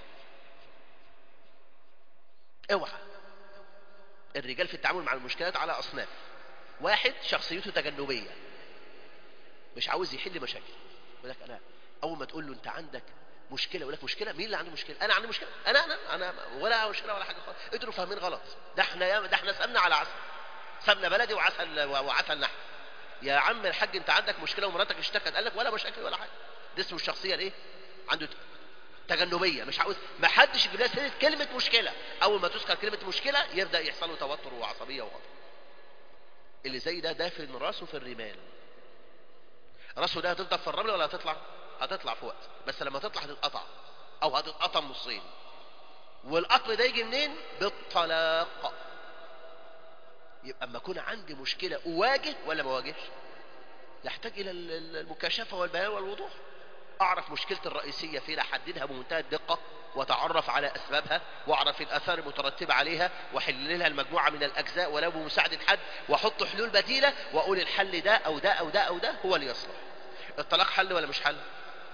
اوعى الرجال في التعامل مع المشكلات على اصناف واحد شخصيته تجنبيه مش عاوز يحل مشاكل يقول لك انا اول ما تقول له انت عندك مشكله يقول لك مشكله مين اللي عنده مشكله انا عندي مشكله انا انا انا ولا مشكله ولا حاجه خالص انتوا فاهمين غلط ده احنا يا ده احنا سمنا على عسل سمنه بلدي وعسل وعسل نحل يا عم الحاج انت عندك مشكله ومراتك اشتكت قال لك ولا مشاكل ولا حاجه ده اسمه الشخصيه الايه عنده تجنبيه مش عاوز ما حدش يجيب لها سيره كلمه مشكله اول ما تذكر كلمه مشكله يبدا يحصل له توتر وعصبيه وغضب اللي زي ده دافن راسه في الرمال راسه ده هتفضل في الرمل ولا هتطلع هتطلع في وقت بس لما تطلع هتتقطع او هتتقطم نصين والقطم ده يجي منين بالطلاق يبقى اما اكون عندي مشكله اواجه ولا ما اواجهش يحتاج الى ال- ال- المكاشفه والبيان والوضوح اعرف مشكلتي الرئيسيه فين احددها بمنتهى الدقه واتعرف على اسبابها واعرف الاثار المترتبه عليها واحل لها المجموعه من الاجزاء ولو بمساعده حد واحط حلول بديله واقول الحل ده او ده او ده او ده هو اللي يصلح الطلاق حل ولا مش حل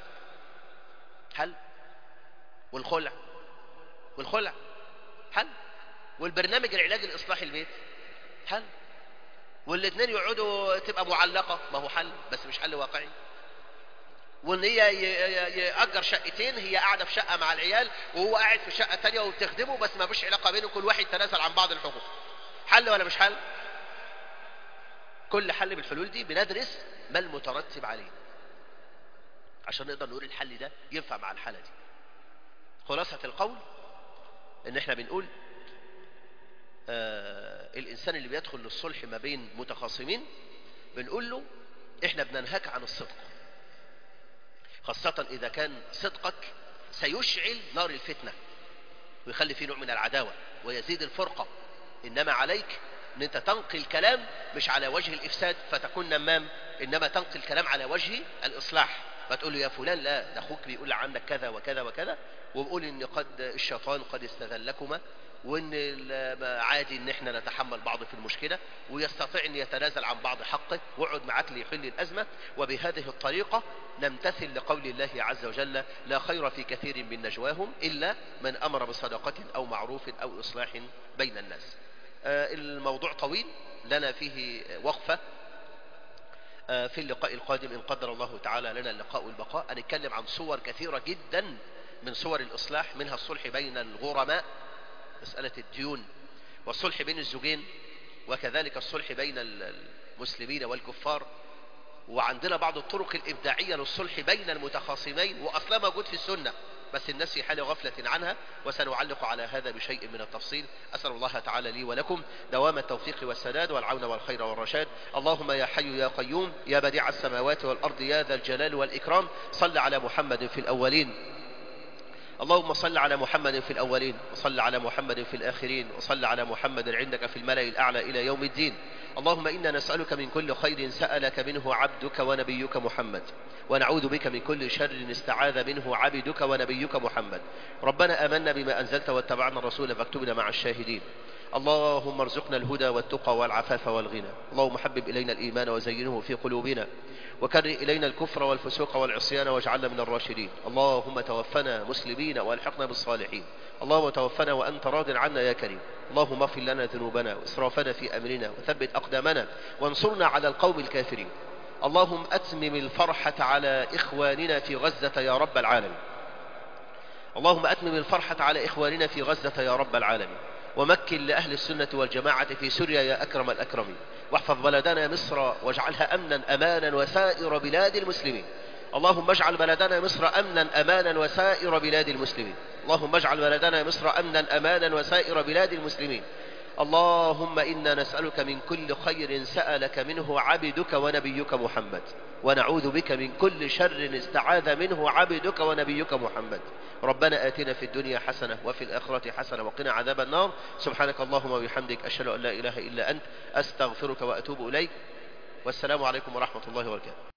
حل والخلع والخلع حل والبرنامج العلاجي الاصلاحي البيت حل والاثنين يقعدوا تبقى معلقه ما هو حل بس مش حل واقعي وان هي ي- ي- يأجر شقتين هي قاعده في شقه مع العيال وهو قاعد في شقه تانية وبتخدمه بس ما فيش علاقه بينه كل واحد تنازل عن بعض الحقوق حل ولا مش حل كل حل من الحلول دي بندرس ما المترتب عليه عشان نقدر نقول الحل ده ينفع مع الحاله دي خلاصه القول ان احنا بنقول آه الانسان اللي بيدخل للصلح ما بين متخاصمين بنقول له احنا بننهاك عن الصدق خاصة إذا كان صدقك سيشعل نار الفتنة ويخلي فيه نوع من العداوة ويزيد الفرقة إنما عليك أن أنت تنقي الكلام مش على وجه الإفساد فتكون نمام إنما تنقي الكلام على وجه الإصلاح فتقول له يا فلان لا ده أخوك بيقول عنك كذا وكذا وكذا وبقول إن قد الشيطان قد استذلكما وإن ال- عادي إن إحنا نتحمل بعض في المشكلة ويستطيع أن يتنازل عن بعض حقه واقعد معاك ليحل الأزمة وبهذه الطريقة نمتثل لقول الله عز وجل لا خير في كثير من نجواهم إلا من أمر بصدقة أو معروف أو إصلاح بين الناس آه، الموضوع طويل لنا فيه وقفة آه، في اللقاء القادم إن قدر الله تعالى لنا اللقاء والبقاء هنتكلم عن صور كثيرة جدا من صور الإصلاح منها الصلح بين الغرماء مسألة الديون والصلح بين الزوجين وكذلك الصلح بين المسلمين والكفار وعندنا بعض الطرق الإبداعية للصلح بين المتخاصمين وأصلا موجود في السنة بس الناس في حال غفلة عنها وسنعلق على هذا بشيء من التفصيل أسأل الله تعالى لي ولكم دوام التوفيق والسداد والعون والخير والرشاد اللهم يا حي يا قيوم يا بديع السماوات والأرض يا ذا الجلال والإكرام صل على محمد في الأولين اللهم صل على محمد في الأولين وصل على محمد في الآخرين وصل على محمد عندك في الملأ الأعلى إلى يوم الدين اللهم إنا نسألك من كل خير سألك منه عبدك ونبيك محمد ونعوذ بك من كل شر استعاذ منه عبدك ونبيك محمد ربنا آمنا بما أنزلت واتبعنا الرسول فاكتبنا مع الشاهدين اللهم ارزقنا الهدى والتقى والعفاف والغنى اللهم حبب إلينا الإيمان وزينه في قلوبنا وكره إلينا الكفر والفسوق والعصيان واجعلنا من الراشدين اللهم توفنا مسلمين والحقنا بالصالحين اللهم توفنا وأنت راض عنا يا كريم اللهم اغفر لنا ذنوبنا وإسرافنا في أمرنا وثبت أقدامنا وانصرنا على القوم الكافرين اللهم أتمم الفرحة على إخواننا في غزة يا رب العالمين اللهم أتمم الفرحة على إخواننا في غزة يا رب العالمين ومكن لأهل السنة والجماعة في سوريا يا أكرم الأكرمين واحفظ بلدنا مصر واجعلها أمنا أمانا وسائر بلاد المسلمين اللهم اجعل بلدنا مصر أمنا أمانا وسائر بلاد المسلمين اللهم اجعل بلدنا مصر أمنا أمانا وسائر بلاد المسلمين اللهم إنا نسألك من كل خير سألك منه عبدك ونبيك محمد ونعوذ بك من كل شر استعاذ منه عبدك ونبيك محمد ربنا آتنا في الدنيا حسنة وفي الآخرة حسنة وقنا عذاب النار سبحانك اللهم وبحمدك أشهد أن لا إله إلا أنت أستغفرك وأتوب إليك والسلام عليكم ورحمة الله وبركاته